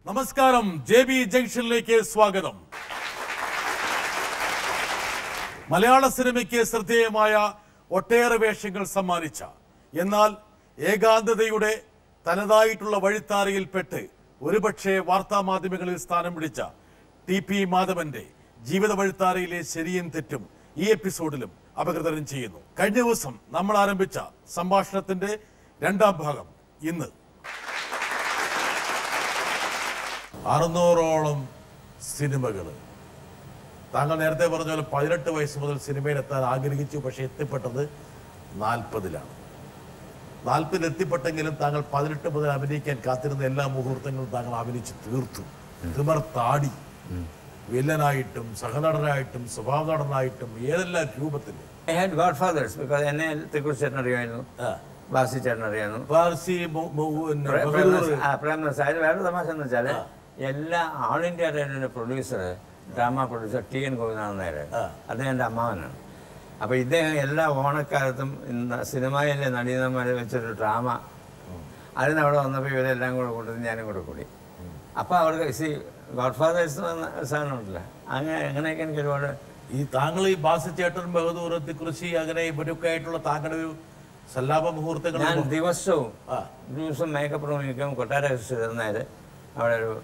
നമസ്കാരം J B ജംഗ്ഷനിലേക്ക് സ്വാഗതം മലയാള സിനിമയ്ക്ക് ശ്രദ്ധേയമായ ഒട്ടേറെ വേഷങ്ങൾ സമ്മാനിച്ച എന്നാൽ ഏകാന്തതയുടെ തനതായിട്ടുള്ള വഴിത്താരയിൽപ്പെട്ട് ഒരുപക്ഷെ വാർത്താ മാധ്യമങ്ങളിൽ സ്ഥാനം പിടിച്ച ടി പി മാധവന്റെ ജീവിത വഴിത്താരയിലെ ശരിയും തെറ്റും ഈ എപ്പിസോഡിലും അപകൃതരം ചെയ്യുന്നു കഴിഞ്ഞ ദിവസം നമ്മൾ ആരംഭിച്ച സംഭാഷണത്തിന്റെ രണ്ടാം ഭാഗം ഇന്ന് അറുന്നൂറോളം സിനിമകൾ താങ്കൾ നേരത്തെ പറഞ്ഞ പോലെ പതിനെട്ട് വയസ്സ് മുതൽ സിനിമയിലെത്താൻ ആഗ്രഹിച്ചു പക്ഷെ എത്തിപ്പെട്ടത് നാൽപ്പതിലാണ് നാൽപ്പതിൽ എത്തിപ്പെട്ടെങ്കിലും താങ്കൾ പതിനെട്ട് മുതൽ അഭിനയിക്കാൻ കാത്തിരുന്ന എല്ലാ മുഹൂർത്തങ്ങളും താങ്കൾ അഭിനയിച്ച് തീർത്തു തിമർ താടി വില്ലനായിട്ടും സഹനടനായിട്ടും സ്വഭാവ നടനായിട്ടും ഏതെല്ലാം രൂപത്തിൽ I had godfathers because എന്നെ തിക്കുറി ചേട്ടൻ അറിയായിരുന്നു ബാസി ചേട്ടൻ അറിയായിരുന്നു പാർസി മു- മു- പിന്നെ പ്രേ- ബഹദൂർ, പ്രേംനസ്- ആ, പ്രേംനസ് അതിന് വേറെ തമാശ എന്ന് വെച്ചാൽ എല്ലാ ആൾ ഇന്ത്യ റേഡിയോയുടെ producer drama producer T N Gopinathan Nair അദ്ദേഹം എൻ്റെ അമ്മാവനാണ് അപ്പോൾ ഇദ്ദേഹം എല്ലാ ഓണക്കാലത്തും ഇന്ന് സിനിമയിലെ നടീനന്മാരെ വെച്ചൊരു ഡ്രാമ അതിന് അവിടെ വന്നപ്പോൾ ഇവരെല്ലാം കൂടെ കൂട്ടത്തിൽ ഞാനും കൂടെ കൂടി അപ്പോൾ അവർക്ക് സി ഗോഡ് ഫാദേഴ്സ് എന്ന സാധനമുണ്ടല്ലോ അങ്ങനെ അങ്ങനെയൊക്കെ എനിക്ക് ഒരുപാട് ഈ താങ്കൾ ഈ ബാസിച്ചേട്ടൻ ബഹദൂർ തിക്കുറിശി അങ്ങനെ ഇവരൊക്കെ ആയിട്ടുള്ള താങ്കളുടെ ഒരു സല്ലാപ മുഹൂർത്തങ്ങൾ ഞാൻ ദിവസവും ആ. ദിവസം മേക്കപ്പ് റൂമിലേക്കും കൊട്ടാര ഇരുന്നാൽ അവിടെ ഒരു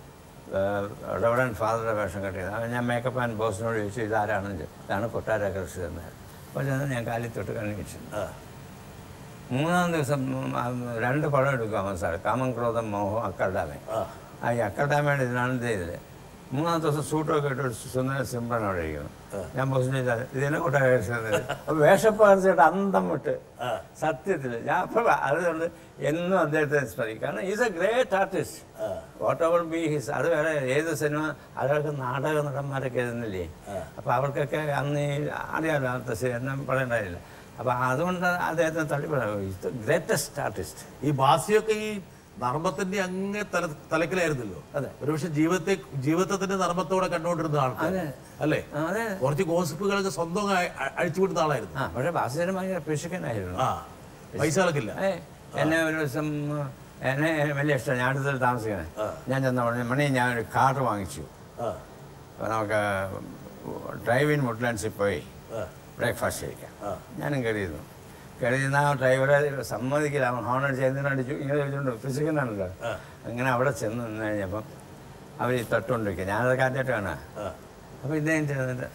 റവഡൻ ഫാദറുടെ വേഷം കെട്ടിയത് അവൻ ഞാൻ മേക്കപ്പ് ആൻഡ് ബോസിനോട് ചോദിച്ചു ഇതാരാണെന്ന് ചോദിച്ചു ഇതാണ് കൊട്ടാര കൃഷിരുന്നത് അപ്പോൾ ചെന്ന് ഞാൻ കാലിൽ തൊട്ട് കണ്ണു ആ. മൂന്നാം ദിവസം ഉം, ആ, രണ്ട് പടം എടുക്കും അവൻ സാർ കാമൻ ക്രോധം മോഹം അക്കൽഡാമേ ആ. ആ ഈ അക്കൽഡാമയുടെ ഇതിനാണ് ഇത് ചെയ്തത് മൂന്നാം ദിവസം സൂട്ടൊക്കെ ഇട്ട് ഒരു സുന്ദര സിംബ്രൻ അവിടെ ഇരിക്കുന്നു ഞാൻ ബോസിനെ ഇതിനെ കൊട്ടാര അപ്പോൾ വേഷപ്പകർച്ചയായിട്ട് അന്തം വിട്ട് ആ. സത്യത്തിൽ ഞാൻ അപ്പോൾ അതുകൊണ്ട് എന്നും അദ്ദേഹത്തെ സ്മരിക്കും കാരണം is a great artist whatever be his അത് വേറെ ഏത് സിനിമ അതൊക്കെ നാടക നടന്മാരൊക്കെ ഇരുന്നില്ലേ അപ്പോൾ അവർക്കൊക്കെ അന്ന് ഈ അറിയാമല്ലോ അന്നത്തെ സി- എന്നെ പറയണ്ടായില്ല അപ്പോൾ അതുകൊണ്ട് അദ്ദേഹത്തിന് തള്ളി പറയാം ഗ്രേറ്റസ്റ്റ് ആർട്ടിസ്റ്റ് ഈ ബാസിയൊക്കെ ഈ നർമ്മത്തിന്റെ അങ്ങേ തല തലക്കിലായിരുന്നല്ലോ അതെ. ഒരുപക്ഷെ ജീവിതത്തെ ജീവിതത്തിന്റെ നർമ്മത്തോടെ കണ്ടുകൊണ്ടിരുന്ന ആൾക്കാർ അതെ. അല്ലേ അതെ കുറച്ച് ഗോസിപ്പുകളൊക്കെ സ്വന്തം അ- അ- അഴിച്ചുവിടുന്ന ആളായിരുന്നു ആ പക്ഷേ ബാസിച്ചേട്ടൻ ഭയങ്കര പിശുക്കനായിരുന്നു ആ പൈസ കളക്കില്ല ഏ എന്നെ ഒരു ദിവസം എന്നെ വലിയ ഇഷ്ടം ഞാൻ അടുത്ത് താമസിക്കുന്നത് ഞാൻ ചെന്ന പറഞ്ഞു മണി ഞാൻ ഒരു കാർ വാങ്ങിച്ചു ആ, അപ്പോൾ നമുക്ക് ഡ്രൈവ് ഇൻ വുഡ്ലാൻഡ്സിൽ പോയി ആ, ബ്രേക്ക്ഫാസ്റ്റ് കഴിക്കാം ആ. ഞാനും കരുതുന്നു കരുതുന്ന ആ ഡ്രൈവറെ സമ്മതിക്കില്ല അവൻ ഹോൺ അടിച്ച് എന്തിനടിച്ചു ഇങ്ങനെ ചോദിച്ചുകൊണ്ട് പിശുക്കുന്നാണല്ലോ ആ. അങ്ങനെ അവിടെ ചെന്ന് നിന്ന് കഴിഞ്ഞപ്പം അവർ തൊട്ടുകൊണ്ടിരിക്കുക ഞാനത് കാറ്റായിട്ട് കാണാം ആ. അപ്പോൾ ഇദ്ദേഹം ചെന്നിട്ട്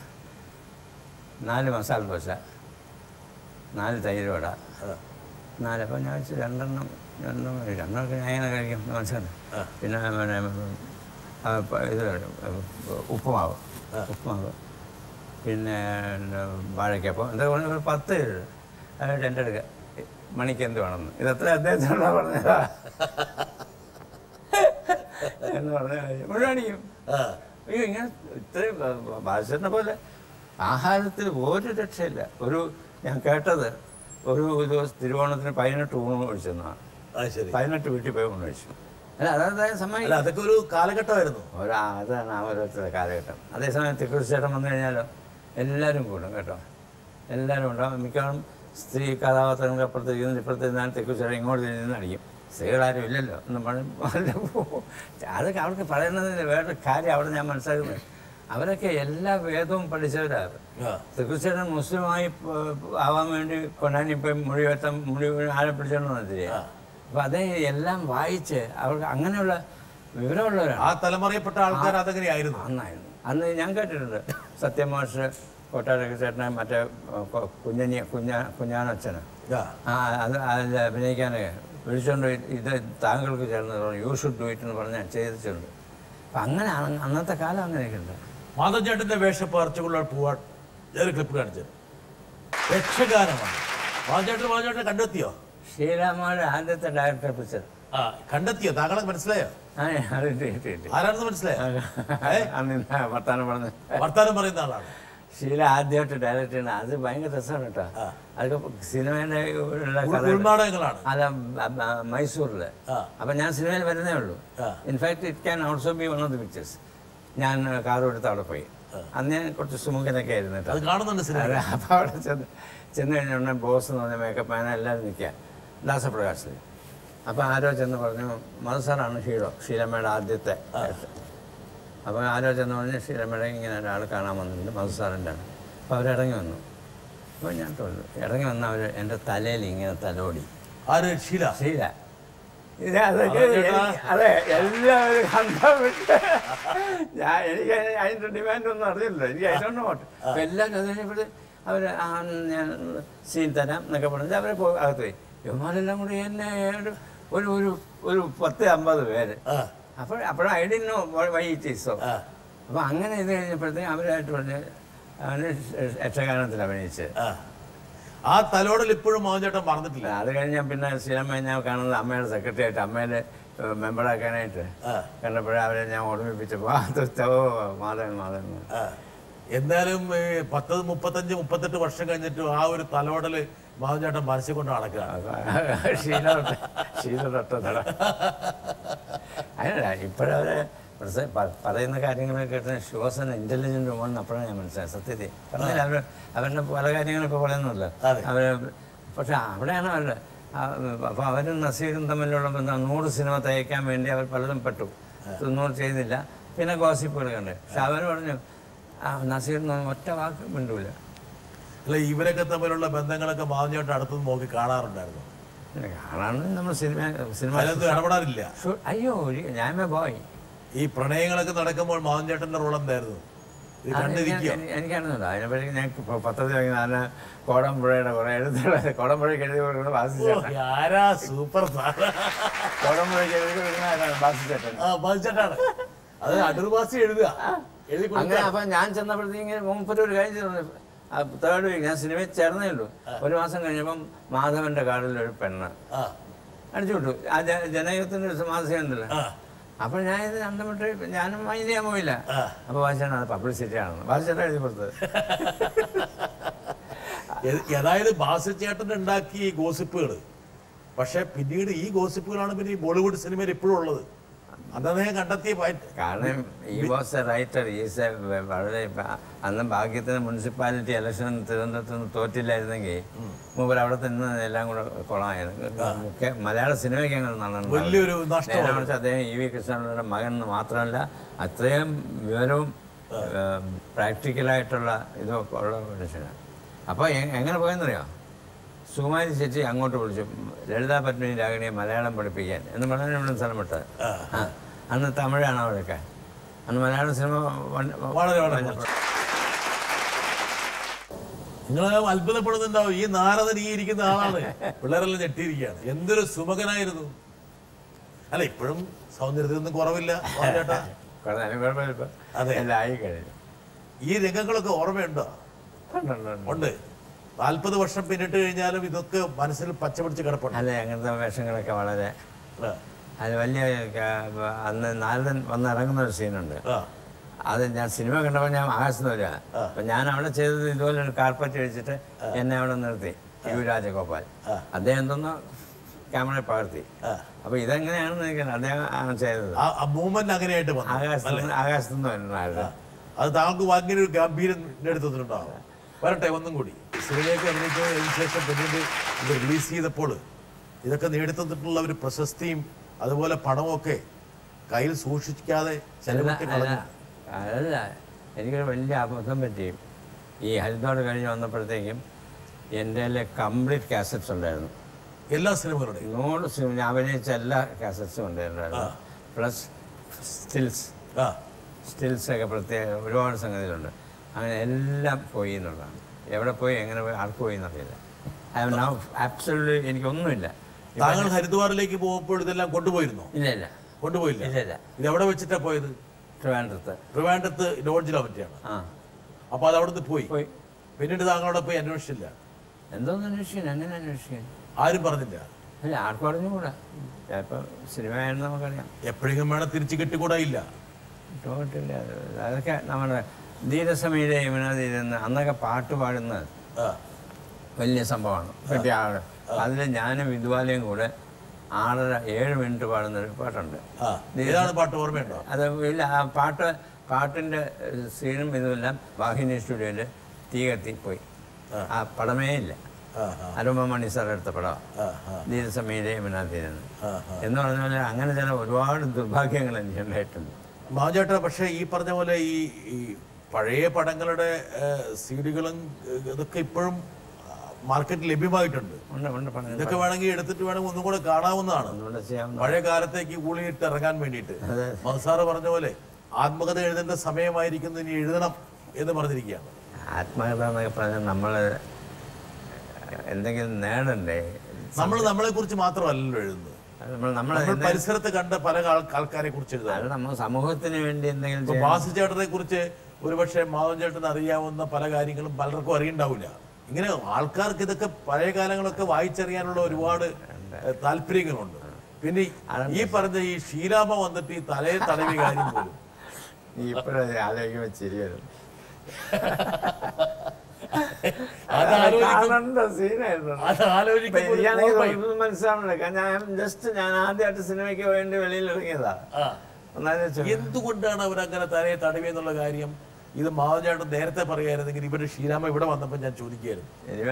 നാല് മസാല ദോശ നാല് തൈര് വട ആ. നാല് അപ്പോൾ ഞാൻ വെച്ചു രണ്ടെണ്ണം രണ്ടെണ്ണം മതി. രണ്ടെണ്ണമൊക്കെ ഞാൻ എങ്ങനെ കഴിക്കും മനസ്സിലായി ആ. പിന്നെ പിന്നെ ആ, പ- ഇത് ഉപ്പുമാവ് ഉപ്പുമാവ് പിന്നെ വാഴയ്ക്കപ്പം എന്താ പറഞ്ഞ ഒരു പത്ത് പേര് അതായത് എൻ്റെ അടുക്ക മണിക്ക് എന്ത് വേണമെന്ന് ഇതത്ര അദ്ദേഹത്തിനോട് പറഞ്ഞതാ എന്ന് പറഞ്ഞാൽ മുഴുവൻ അടിക്കും ആ. അയ്യോ ഇങ്ങനെ ഇത്രയും ബാലചന്ദ്രനെ പോലെ ആഹാരത്തിൽ ഒരു രക്ഷയില്ല ഒരു ഞാൻ കേട്ടത് ഒരു ദിവസം തിരുവോണത്തിന് പതിനെട്ട് ഊണ് കഴിച്ചെന്നാണ് ആ ശരി പതിനെട്ട് വീട്ടിൽ പോയി ഊണ് കഴിച്ചു അല്ല അതായത് അല്ല സമ്മതിക്കില്ല അതൊക്കെ ഒരു കാലഘട്ടമായിരുന്നു ഒരു അതാണ് ആ ഓരോരുത്തരുടെ കാലഘട്ടം അതേസമയം തിക്കുറിച്ചേട്ടൻ വന്നു കഴിഞ്ഞാലോ എല്ലാവരും കൂടും കേട്ടോ എല്ലാവരും ഉണ്ടാവും മിക്കവാറും സ്ത്രീ കഥാപാത്രങ്ങൾക്ക് അപ്പുറത്ത് ഇരുന്ന് ഇപ്പുറത്ത് ഇരുന്നാൽ തിക്കുറിച്ചേട്ടൻ ഇങ്ങോട്ട് നിന്ന് അടിക്കും സ്ത്രീകളാരും ഇല്ലല്ലോ എന്ന് പറഞ്ഞ് അതൊക്കെ അവർക്ക് പറയുന്നതിന് വേറൊരു കാര്യം അവിടെ ഞാൻ മനസ്സിലാക്കുന്നത് അവരൊക്കെ എല്ലാ വേദവും പഠിച്ചവരാണ് ആ. തിക്കുറിച്ചേട്ടൻ മുസ്ലിമായി പ- ആവാൻ വേണ്ടി കൊണ്ടാനി പോയി മുഴിവെത്തം മുഴി ആരെ പിടിച്ചോണ്ട് വന്നിട്ടില്ലേ അപ്പം അതേ എല്ലാം വായിച്ച് അവർക്ക് അങ്ങനെയുള്ള വിവരമുള്ളവരാണ് ആ തലമറിയപ്പെട്ട ആൾക്കാർ അതങ്ങനെയായിരുന്നു അന്നായിരുന്നു അന്ന് ഞാൻ കേട്ടിട്ടുണ്ട് സത്യമാഷ് കൊട്ടാരക്ക ചേട്ടനെ മറ്റേ കൊ- കുഞ്ഞനി കുഞ്ഞ കുഞ്ഞാനച്ഛന് ആ. ആ അത് അതിൽ അഭിനയിക്കാനൊക്കെ വിളിച്ചുകൊണ്ട് പോയി, ഇത് താങ്കൾക്ക് ചേർന്ന് യു ഷുഡ് ഡു ഇറ്റ് എന്ന് പറഞ്ഞാൽ ചെയ്തിട്ടുണ്ട് അപ്പം അങ്ങനെ അന്ന് അന്നത്തെ കാലം അങ്ങനെയൊക്കെ ഉണ്ട് മാധവൻ ചേട്ടന്റെ വേഷപ്പകർച്ചകളുള്ള പോവാൻ ഒരു ക്ലിപ്പ് കാണിച്ചത് യക്ഷഗാനമാണ് മാധവൻ ചേട്ടൻ മാധവൻ ചേട്ടനെ കണ്ടെത്തിയോ ശ്രീരാമയുടെ ആദ്യത്തെ ഡയറക്ടർ പിക്ചർ ആ കണ്ടെത്തിയോ താങ്കളെ മനസ്സിലായോ ആ അത് കിട്ടി ആരാണെന്ന് മനസ്സിലായോ അന്ന് ഇന്ന് വർത്താനം പറഞ്ഞ് വർത്താനം പറയുന്ന ആളാണ് ശീല ആദ്യമായിട്ട് ഡയറക്റ്റ് ചെയ്യണം അത് ഭയങ്കര രസമാണ് കേട്ടോ അതൊക്കെ സിനിമേൻ്റെ ഉള്ള ഉൾ- കഥ ഉൾനാടകങ്ങളാണ് അല്ല ബ- ബ- മൈസൂരിൽ ആ. അപ്പം ഞാൻ സിനിമയിൽ വരുന്നേ ഉള്ളൂ ആ. In fact it can also be one of the pictures ഞാൻ കാർ എടുത്ത് അവിടെ പോയി അന്ന് ഞാൻ കുറച്ച് സുമുഖനൊക്കെ ആയിരുന്നു കേട്ടോ അത് കാണുന്നുണ്ട് സിനിമ അതെ, അപ്പോൾ അവിടെ ചെന്ന് ചെന്ന് കഴിഞ്ഞ ഉടനെ ബോസ് എന്ന് പറഞ്ഞ മേക്കപ്പ് മാന എല്ലാവരും നിൽക്കുക ദാസപ്രകാശ് അപ്പോൾ ആരോ ചെന്ന് പറഞ്ഞു മധുസാറാണ് ഷീലോ ഷീലമ്മയുടെ ആദ്യത്തെ അപ്പോൾ ആരോ ചെന്ന് പറഞ്ഞു ഷീലമ്മയുടെ ഇങ്ങനെ ഒരാൾ കാണാൻ വന്നിട്ടുണ്ട് മധുസാറിൻ്റെ ആണ് അപ്പോൾ അവരിറങ്ങി വന്നു അപ്പോൾ ഞാൻ തോന്നുന്നു ഇറങ്ങി വന്ന അവർ എൻ്റെ തലയിൽ ഇങ്ങനെ തലോടി ആര് ഷീല ശീല ഇത് അതൊക്കെ അതെ ചേട്ടാ. എനിക്ക് അതെ എല്ലാവരും കണ്ടാൽ വിട്ട് ഞാൻ എനിക്ക് അതിൻ്റെ ഡിമാൻഡ് ഒന്നും അറിയില്ല എനിക്ക് അതിനൊന്നും പോട്ടെ അപ്പം എല്ലാവരും അത് കഴിഞ്ഞപ്പോൾ അവർ ആ ഞാൻ സീൻ തരാം എന്നൊക്കെ പറഞ്ഞിട്ട് അവരെ പോയി അകത്ത് പോയി ഇവന്മാരെല്ലാം കൂടി എന്നെ ഒരു ഒരു ഒരു ഒരു പത്ത് അമ്പത് പേര് ആ അപ്പോൾ അപ്പോഴും ഐ ഡി know why it is so ആ. അപ്പോൾ അങ്ങനെ ഇത് കഴിഞ്ഞപ്പോഴത്തേക്കും അവരായിട്ട് പറഞ്ഞ് അവന് യക്ഷഗാനത്തിൽ അഭിനയിച്ച് ആ. ആ തലോടൽ ഇപ്പോഴും മോഹൻചേട്ടൻ മറന്നിട്ടില്ല അത് കഴിഞ്ഞ് ഞാൻ പിന്നെ സിനിമ ഞാൻ കാണുന്നത് അമ്മയുടെ സെക്രട്ടറി ആയിട്ട് അമ്മേൻ്റെ മെമ്പറാക്കാനായിട്ട് ആ. കണ്ടപ്പോഴേ അവരെ ഞാൻ ഓർമ്മിപ്പിച്ചപ്പോൾ അത് ഓ മാധവൻ മാധവൻ ആ. എന്നാലും ഏ, പത്ത് മുപ്പത്തഞ്ച് മുപ്പത്തെട്ട് വർഷം കഴിഞ്ഞിട്ട് ആ ഒരു തലോടല് മോഹൻചേട്ടൻ മനസ്സിൽ കൊണ്ട് നടക്കുക ശീല ശീല തൊട്ടതട അതിനല്ല ഇപ്പോഴവരെ പ്രസ- പ- പറയുന്ന കാര്യങ്ങളൊക്കെ കേട്ട് ശ്വാസന ഇൻ്റലിജൻ്റ് വുമൺ അപ്പോഴാണ് ഞാൻ മനസ്സിലായത് സത്യത്തിൽ പറഞ്ഞില്ല അവർ അവരുടെ പല കാര്യങ്ങളും ഇപ്പോൾ പറയുന്നില്ല അതെ. അവർ പക്ഷെ അവിടെയാണ് അവരുടെ അപ്പോൾ അവരും നസീറും തമ്മിലുള്ള ബന്ധം നൂറ് സിനിമ തയ്ക്കാൻ വേണ്ടി അവർ പലതും പെട്ടു തൊണ്ണൂറ് ചെയ്തില്ല പിന്നെ ഗോസിപ്പുകൾ കണ്ട് പക്ഷെ അവർ പറഞ്ഞു ആ നസീറിന് ഒറ്റ വാക്ക് മിണ്ടൂല അല്ല ഇവരൊക്കെ തമ്മിലുള്ള ബന്ധങ്ങളൊക്കെ മോഹൻചേട്ടൻ അടുത്തുനിന്ന് നോക്കി കാണാറുണ്ടായിരുന്നു പിന്നെ കാണാനും നമ്മൾ സിനിമ സിനിമ അതിലൊന്നും ഇടപെടാറില്ല ഷൂ- അയ്യോ ഞാൻ ബോയ് ഈ പ്രണയങ്ങളൊക്കെ നടക്കുമ്പോൾ മോഹൻചേട്ടന്റെ റോൾ എന്തായിരുന്നു ഇത് കണ്ടിരിക്കുക എനിക്കറിഞ്ഞില്ല അതിനെപ്പറ്റി ഞാൻ ഇപ്പോൾ പത്രത്തിൽ വാങ്ങി ഞാൻ കോടമ്പുഴയുടെ കുറേ എഴുതുകൾ കോടമ്പുഴയ്ക്ക് എഴുതി കൊടുക്കുന്നത് ബാസിച്ചേട്ടൻ ആരാ സൂപ്പർ സാറ് കോടമ്പുഴയ്ക്ക് എഴുതി കൊടുക്കുന്ന ആരാണ് ബാസിച്ചേട്ടൻ ആ മോഹൻചേട്ടാണ് അത് അടൂർവാസി എഴുതുക എഴുതി അങ്ങനെ കൊടുക്കുക അപ്പം ഞാൻ ചെന്നപ്പോഴത്തേക്ക് ഇങ്ങനെ മുമ്പൊരു ഒരു കാര്യം ചെയ്തു തേർഡ് വീക്ക് ഞാൻ സിനിമയിൽ ചേർന്നേ ഉള്ളൂ ഒരു മാസം കഴിഞ്ഞപ്പം മാധവന്റെ കാർഡിലൊരു പെണ്ണ് ആ അടിച്ചു വിട്ടു ആ ജ- ജനയുഗത്തിന്റെ ഒരു മാസിക ഉണ്ടല്ലോ ആ അപ്പോൾ ഞാൻ ഇത് കണ്ടുമുട്ട് ഞാനും മൈൻഡ് ചെയ്യാൻ പോയില്ല ആ. അപ്പോൾ ബാസിച്ചാണ് അത് പബ്ലിസിറ്റി ആണെന്ന് ബാസിച്ചേട്ടൻ എഴുതി കൊടുത്തത് ഏ- ഏതായാലും ബാസിച്ചേട്ടൻ ഉണ്ടാക്കിയ ഈ ഗോസിപ്പുകൾ പക്ഷെ പിന്നീട് ഈ ഗോസിപ്പുകളാണ് പിന്നെ ഈ ബോളിവുഡ് സിനിമയിൽ ഇപ്പോഴും ഉള്ളത് അദ്ദേഹം കണ്ടെത്തിയ പോയിന്റ് കാരണം ഈ was a writer is a വളരെ ബ- അന്ന് ഭാഗ്യത്തിന് മുനിസിപ്പാലിറ്റി ഇലക്ഷൻ തിരുവനന്തപുരത്ത് നിന്ന് തോറ്റില്ലായിരുന്നെങ്കിൽ മൂപ്പർ അവിടെ തന്നെ എല്ലാം കൂടെ കൊളമായിരുന്നു ഒക്കെ മലയാള സിനിമയ്ക്ക് അങ്ങനെ നടന്നു വലിയൊരു നഷ്ടമാണ്. നേരെ മറിച്ച് അദ്ദേഹം ഇ വി കൃഷ്ണപിള്ളയുടെ മകൻ എന്ന് മാത്രമല്ല അത്രയും വിവരവും പ്രാക്ടിക്കലായിട്ടുള്ള ഇതും ഒക്കെ ഉള്ള മനുഷ്യനാണ് അപ്പോൾ എങ്ങനെ പോയെന്നറിയോ സുകുമാരി ചേച്ചി അങ്ങോട്ട് വിളിച്ചു ലളിതാ പത്മിനി രാഗിണിയെ മലയാളം പഠിപ്പിക്കാൻ എന്ന് പറഞ്ഞാൽ ഇവിടെ സ്ഥലം വിട്ടത് ആ അന്ന് തമിഴാണ് അവരൊക്കെ അന്ന് മലയാള സിനിമ വൺ- വളരെ വളരെ നിങ്ങൾ അത്ഭുതപ്പെടുന്നുണ്ടാവും ഈ നാരദൻ ഈ ഇരിക്കുന്ന ആളാണ് പിള്ളേരെല്ലാം ഞെട്ടിയിരിക്കുകയാണ് എന്തൊരു സുമകനായിരുന്നു അല്ല ഇപ്പോഴും സൗന്ദര്യത്തിനൊന്നും കുറവില്ല മോഹൻചേട്ടാ കുറെ അനുഭവം ഇപ്പം അതെ. എല്ലാം ആയി കഴിഞ്ഞു ഈ രംഗങ്ങളൊക്കെ ഓർമ്മയുണ്ടോ ഉണ്ട്, ഉണ്ട്, ഉണ്ട്. ഉണ്ട് നാൽപ്പത് വർഷം പിന്നിട്ട് കഴിഞ്ഞാലും ഇതൊക്കെ മനസ്സിൽ പച്ചപിടിച്ച് കിടപ്പുണ്ട് അതെ അങ്ങനത്തെ വേഷങ്ങളൊക്കെ വളരെ ആ, അത് വലിയ ക- അന്ന് നാരദൻ വന്നിറങ്ങുന്ന ഒരു സീനുണ്ട് ആ, അത് ഞാൻ സിനിമ കണ്ടപ്പോൾ ഞാൻ ആകാശത്ത് വരിക അപ്പം ഞാൻ അവിടെ ചെയ്തത് ഇതുപോലെ ഒരു കാർപ്പറ്റ് വെച്ചിട്ട് എന്നെ അവിടെ നിർത്തി യു രാജഗോപാൽ അദ്ദേഹം എന്തോന്നോ ക്യാമറ പകർത്തി ആ. അപ്പോൾ ഇതെങ്ങനെയാണെന്ന് എനിക്ക് അദ്ദേഹം ആണ് ചെയ്തത് ആ ആ മൂവ്മെന്റ് അങ്ങനെയായിട്ട് വന്നു ആകാശത്ത് ആകാശത്ത് നിന്ന് വരുന്നതായിരുന്നു അത് താങ്കൾക്ക് ഭയങ്കര ഒരു ഗംഭീരം എടുത്തിട്ടുണ്ടാവും വരട്ടെ ഒന്നും കൂടി സിനിമയ്ക്ക് അഭിനയിച്ചതിന് ശേഷം പിന്നീട് ഇത് റിലീസ് ചെയ്തപ്പോൾ ഇതൊക്കെ നേടിത്തന്നിട്ടുള്ള ഒരു പ്രശസ്തിയും അതുപോലെ പണവും ഒക്കെ കയ്യിൽ സൂക്ഷിക്കാതെ ചെലവിട്ട് അല്ല കളഞ്ഞു അതല്ല എനിക്കൊരു വലിയ അബദ്ധം പറ്റി ഈ ഹരിദ്വാർ കഴിഞ്ഞ് വന്നപ്പോഴത്തേക്കും എൻ്റെ കംപ്ലീറ്റ് കാസറ്റ്സ് ഉണ്ടായിരുന്നു എല്ലാ സിനിമകളുടെയും നൂറ് സിനിമ ഞാൻ അഭിനയിച്ച എല്ലാ കാസറ്റ്സും ഉണ്ടായിരുന്നു പ്ലസ് സ്റ്റിൽസ് ആ സ്റ്റിൽസ് ഒക്കെ പ്രത്യേക ഒരുപാട് സംഗതികളുണ്ട് അങ്ങനെ എല്ലാം പോയി എന്നുള്ളതാണ് എവിടെ പോയി എങ്ങനെ പോയി ആർക്ക് പോയി എന്നറിയില്ല ഐ നൗ ആബ്സൊല്യൂട്ട്ലി എനിക്കൊന്നുമില്ല താങ്കൾ ഹരിദ്വാറിലേക്ക് പോകുമ്പോൾ ഇതെല്ലാം കൊണ്ടുപോയിരുന്നോ ഇല്ല ഇല്ല കൊണ്ടുപോയില്ല ഇല്ല ഇല്ല ഇത് എവിടെ വെച്ചിട്ടാ പോയത് ട്രിവാൻഡ്രത്ത് ട്രിവാൻഡ്രത്ത് ലോഡ്ജിലാ പറ്റിയാണ് ആ അപ്പൊ അത് അവിടുന്ന് പോയി പോയി പിന്നീട് താങ്കളോട് പോയി അന്വേഷിച്ചില്ല എന്തോന്ന് അന്വേഷിക്കാൻ അങ്ങനെ അന്വേഷിക്കാൻ ആരും പറഞ്ഞില്ല അല്ല ആർക്കും അറിഞ്ഞുകൂടാ ചിലപ്പോൾ സിനിമയായിരുന്നു നമുക്കറിയാം എപ്പോഴെങ്കിലും വേണം തിരിച്ചു കിട്ടിക്കൂടാ ഇല്ല ടോട്ടില്ല അതൊക്കെ നമ്മുടെ ധീരസമീര യമുനാതീരെന്ന് അന്നൊക്കെ പാട്ട് പാടുന്നത് ആ, വലിയ സംഭവമാണ് കിട്ടിയ ആള് അതിൽ ഞാനും വിദ്വാലയും കൂടെ ആറര ഏഴ് മിനിറ്റ് പാടുന്ന ഒരു പാട്ടുണ്ട് ആ. ഏതാണ് പാട്ട് ഓർമ്മയുണ്ടോ അത് ഇല്ല ആ പാട്ട് പാട്ടിൻ്റെ സീനും ഇതുമെല്ലാം വാഹിനി സ്റ്റുഡിയോയിൽ തീ കത്തിപ്പോയി ആ പടമേ ഇല്ല ആ, ആ, അരുമ മണി സാർ എടുത്ത പടം ആ, ആ, ധീരസമീരെ മിനാതിരുന്ന് ആ, ആ. എന്ന് പറഞ്ഞ പോലെ അങ്ങനെ ചില ഒരുപാട് ദുർഭാഗ്യങ്ങൾ എനിക്ക് ഉണ്ടായിട്ടുണ്ട് മാജേട്ട പക്ഷേ ഈ പറഞ്ഞ പോലെ ഈ ഈ പഴയ പടങ്ങളുടെ സീഡികളും ഇതൊക്കെ ഇപ്പോഴും മാർക്കറ്റിൽ ലഭ്യമായിട്ടുണ്ട് ഉണ്ട് ഉണ്ട് പണം ഇതൊക്കെ വേണമെങ്കിൽ എടുത്തിട്ട് വേണമെങ്കിൽ ഒന്നും കൂടെ കാണാവുന്നതാണ് ഒന്നുകൂടെ ചെയ്യാവുന്ന പഴയ കാലത്തേക്ക് കൂളിയിട്ട് ഇറങ്ങാൻ വേണ്ടിയിട്ട് അതെ. മഹസാറ് പറഞ്ഞ പോലെ ആത്മകഥ എഴുതേണ്ട സമയമായിരിക്കുന്നു ഇനി എഴുതണം എന്ന് പറഞ്ഞിരിക്കുകയാണ് ആത്മകഥ എന്നൊക്കെ പറഞ്ഞാൽ നമ്മൾ എന്തെങ്കിലും നേടണ്ടേ നമ്മൾ നമ്മളെ കുറിച്ച് മാത്രമല്ലല്ലോ എഴുതുന്നത് അത് നമ്മൾ നമ്മൾ നമ്മൾ പരിസരത്ത് കണ്ട പല ആൾ- ആൾക്കാരെ കുറിച്ച് എഴുതാം അത് നമ്മൾ സമൂഹത്തിന് വേണ്ടി എന്തെങ്കിലും ഇപ്പൊ ചെയ്യാൻ ബാസു ചേട്ടനെ കുറിച്ച് ഒരുപക്ഷെ മാധവൻ ചേട്ടന് അറിയാവുന്ന പല കാര്യങ്ങളും പലർക്കും അറിയണ്ടാവില്ല ഇങ്ങനെ ആൾക്കാർക്ക് ഇതൊക്കെ പഴയ കാലങ്ങളൊക്കെ വായിച്ചറിയാനുള്ള ഒരുപാട് ഏഹ്, താല്പര്യങ്ങളുണ്ട് പിന്നെ ഈ പറഞ്ഞ ഈ ഷീലാമ വന്നിട്ട് ഈ തലയെ തടവിയ കാര്യം പോലും ഇപ്പോഴത് ആലോചിക്കുമ്പോൾ ചിരി വരും അത് ആലോചിക്കും- കാണേണ്ട സീനായിരുന്നു അത് ആലോചിക്കുമ്പോൾ ഒരു എനിക്കാണെങ്കിൽ ഓർമ്മയും. ഒന്നും മനസ്സിലാവണില്ല കാരണം ഞാൻ ജസ്റ്റ് ഞാൻ ആദ്യമായിട്ട് സിനിമയ്ക്ക് വേണ്ടി വെളിയിൽ ഇറങ്ങിയതാ ആ. ഒന്നാലോചിച്ചു എന്തുകൊണ്ടാണ് അവരങ്ങനെ തലയെ തടവിയെന്നുള്ള കാര്യം ഇത് മാധവൻ ചേട്ടൻ നേരത്തെ പറയായിരുന്നെങ്കിൽ ഇവരുടെ ഷീലാമ ഇവിടെ വന്നപ്പോൾ ഞാൻ ചോദിക്കുകയായിരുന്നു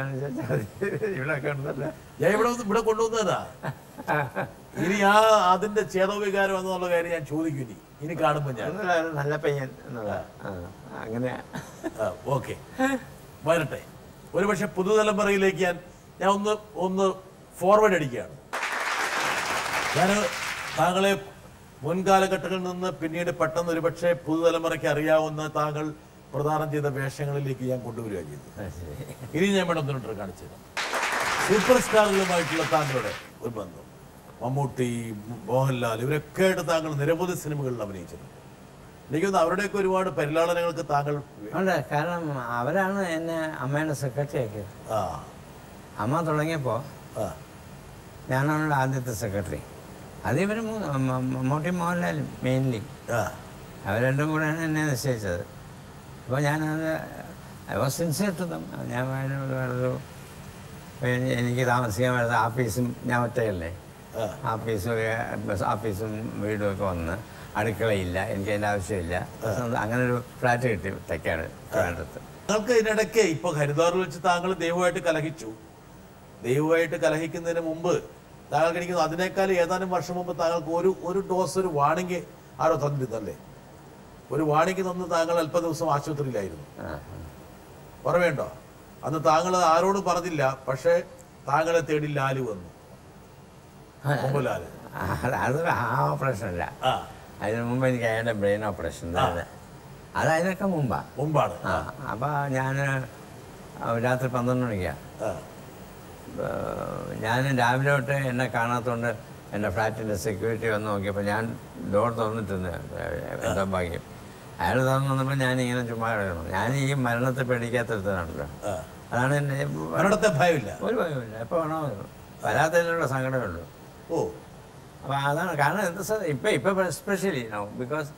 ഇവിടെ ഉണ്ടല്ലോ ഞാൻ ഇവിടെ വന്ന് ഇവിടെ കൊണ്ടുവന്നതാ ഇനി ആ അതിന്റെ ചേതോവികാരം എന്നുള്ള കാര്യം ഞാൻ ചോദിക്കും ഇനി ഇനി കാണുമ്പോൾ ഞാൻ ഒന്നുമില്ല, ഒരു നല്ല പയ്യൻ എന്നുള്ളതാ ആ, അങ്ങനെ ഓക്കെ വരട്ടെ ഒരുപക്ഷെ പുതുതലമുറയിലേക്ക് ഞാൻ ഞാൻ ഒന്ന് ഒന്ന് ഫോർവേഡ് അടിക്കുകയാണ് ഞാൻ താങ്കളെ മുൻകാലഘട്ടങ്ങളിൽ നിന്ന് പിന്നീട് പെട്ടെന്ന് ഒരുപക്ഷെ പുതുതലമുറയ്ക്ക് അറിയാവുന്ന താങ്കൾ പ്രദാനം ചെയ്ത വേഷങ്ങളിലേക്ക് ഞാൻ കൊണ്ടുവരിക ചെയ്തു ആ, ശരി. ഇനി ഞാൻ വേണം ഒന്നിട്ട് കാണിച്ചു തരാം സൂപ്പർ സ്റ്റാറുകളുമായിട്ടുള്ള താങ്കളുടെ ഒരു ബന്ധം മമ്മൂട്ടി മോഹൻലാൽ ഇവരൊക്കെ ആയിട്ട് താങ്കൾ നിരവധി സിനിമകളിൽ അഭിനയിച്ചിട്ടുണ്ട് എനിക്കൊന്ന് അവരുടെയൊക്കെ ഒരുപാട് പരിലാളനങ്ങൾക്ക് താങ്കൾ ഉണ്ട് കാരണം അവരാണ് എന്നെ അമ്മയുടെ സെക്രട്ടറി ആക്കിയത് ആ അമ്മ തുടങ്ങിയപ്പോൾ ആ ഞാനാണ് അവരുടെ ആദ്യത്തെ സെക്രട്ടറി അത് ഇവർ മൂന്ന് മ- മമ്മൂട്ടി മോഹൻലാലും മെയിൻലി ആ അവർ രണ്ടും കൂടെയാണ് എന്നെ നിശ്ചയിച്ചത് അപ്പോൾ ഞാനത് I was sincere to them ഞാൻ അതിനോട് ഒരു എനി- എനിക്ക് താമസിക്കാൻ വരുന്ന ആഫീസും ഞാൻ ഒറ്റയല്ലേ ആ. ആഫീസും ഒക്കെ- ആഫീസും വീടും ഒക്കെ വന്ന് അടുക്കളയില്ല എനിക്ക് അതിൻ്റെ ആവശ്യമില്ല അങ്ങനെ ഒരു ഫ്ലാറ്റ് കിട്ടി തെക്കാണ് ട്രിവാൻഡ്രത്ത് താങ്കൾക്ക് ഇതിനിടയ്ക്ക് ഇപ്പൊ ഹരിദ്വാറിൽ വെച്ച് താങ്കൾ ദൈവമായിട്ട് കലഹിച്ചു ദൈവമായിട്ട് കലഹിക്കുന്നതിന് മുമ്പ് താങ്കൾക്ക് എനിക്ക് തോന്നുന്നു അതിനേക്കാൾ ഏതാനും വർഷം മുമ്പ് താങ്കൾക്ക് ഒരു ഒരു ഡോസ് ഒരു വാണിംഗ് ആരോ തന്നിരുന്നല്ലേ ഒരു വാണിംഗ് തന്ന് താങ്കൾ അല്പ ദിവസം ആശുപത്രിയിലായിരുന്നു ആ ഓർമ്മയുണ്ടോ അന്ന് താങ്കൾ അത് ആരോടും പറഞ്ഞില്ല പക്ഷേ താങ്കളെ തേടി ലാലു വന്നു മുമ്പ് ലാല് അത് അത് ആ ഓപ്പറേഷൻ അല്ല ആ അതിന് മുമ്പ് എനിക്ക് അയാളുടെ ബ്രെയിൻ ഓപ്പറേഷൻ ഉണ്ടായത് അത് അതിനൊക്കെ മുമ്പാ മുമ്പാണ് ആ അപ്പോൾ ഞാൻ രാത്രി പന്ത്രണ്ട് മണിക്കാണ് ആ ഞാൻ രാവിലെ തൊട്ട് എന്നെ കാണാത്തതുകൊണ്ട് എൻ്റെ ഫ്ലാറ്റിൻ്റെ സെക്യൂരിറ്റി വന്ന് നോക്കിയപ്പോൾ ഞാൻ ഡോർ തുറന്നിട്ടുണ്ട് എന്താ ഭാഗ്യം അയാൾ തുറന്നു വന്നപ്പോൾ ഞാൻ ഇങ്ങനെ ചുമ്മാ കിടക്കണം ഞാൻ ഈ മരണത്തെ പേടിക്കാത്തടുത്താണല്ലോ ആ അതാണ് എൻ്റെ മരണത്തെ ഭയമില്ല ഒരു ഭയമില്ല എപ്പോൾ വേണോ വരാത്തതിനുള്ള സങ്കടമേ ഉള്ളൂ ഓ അപ്പോൾ അതാണ് കാരണം എന്താ സാർ ഇപ്പം ഇപ്പം especially no because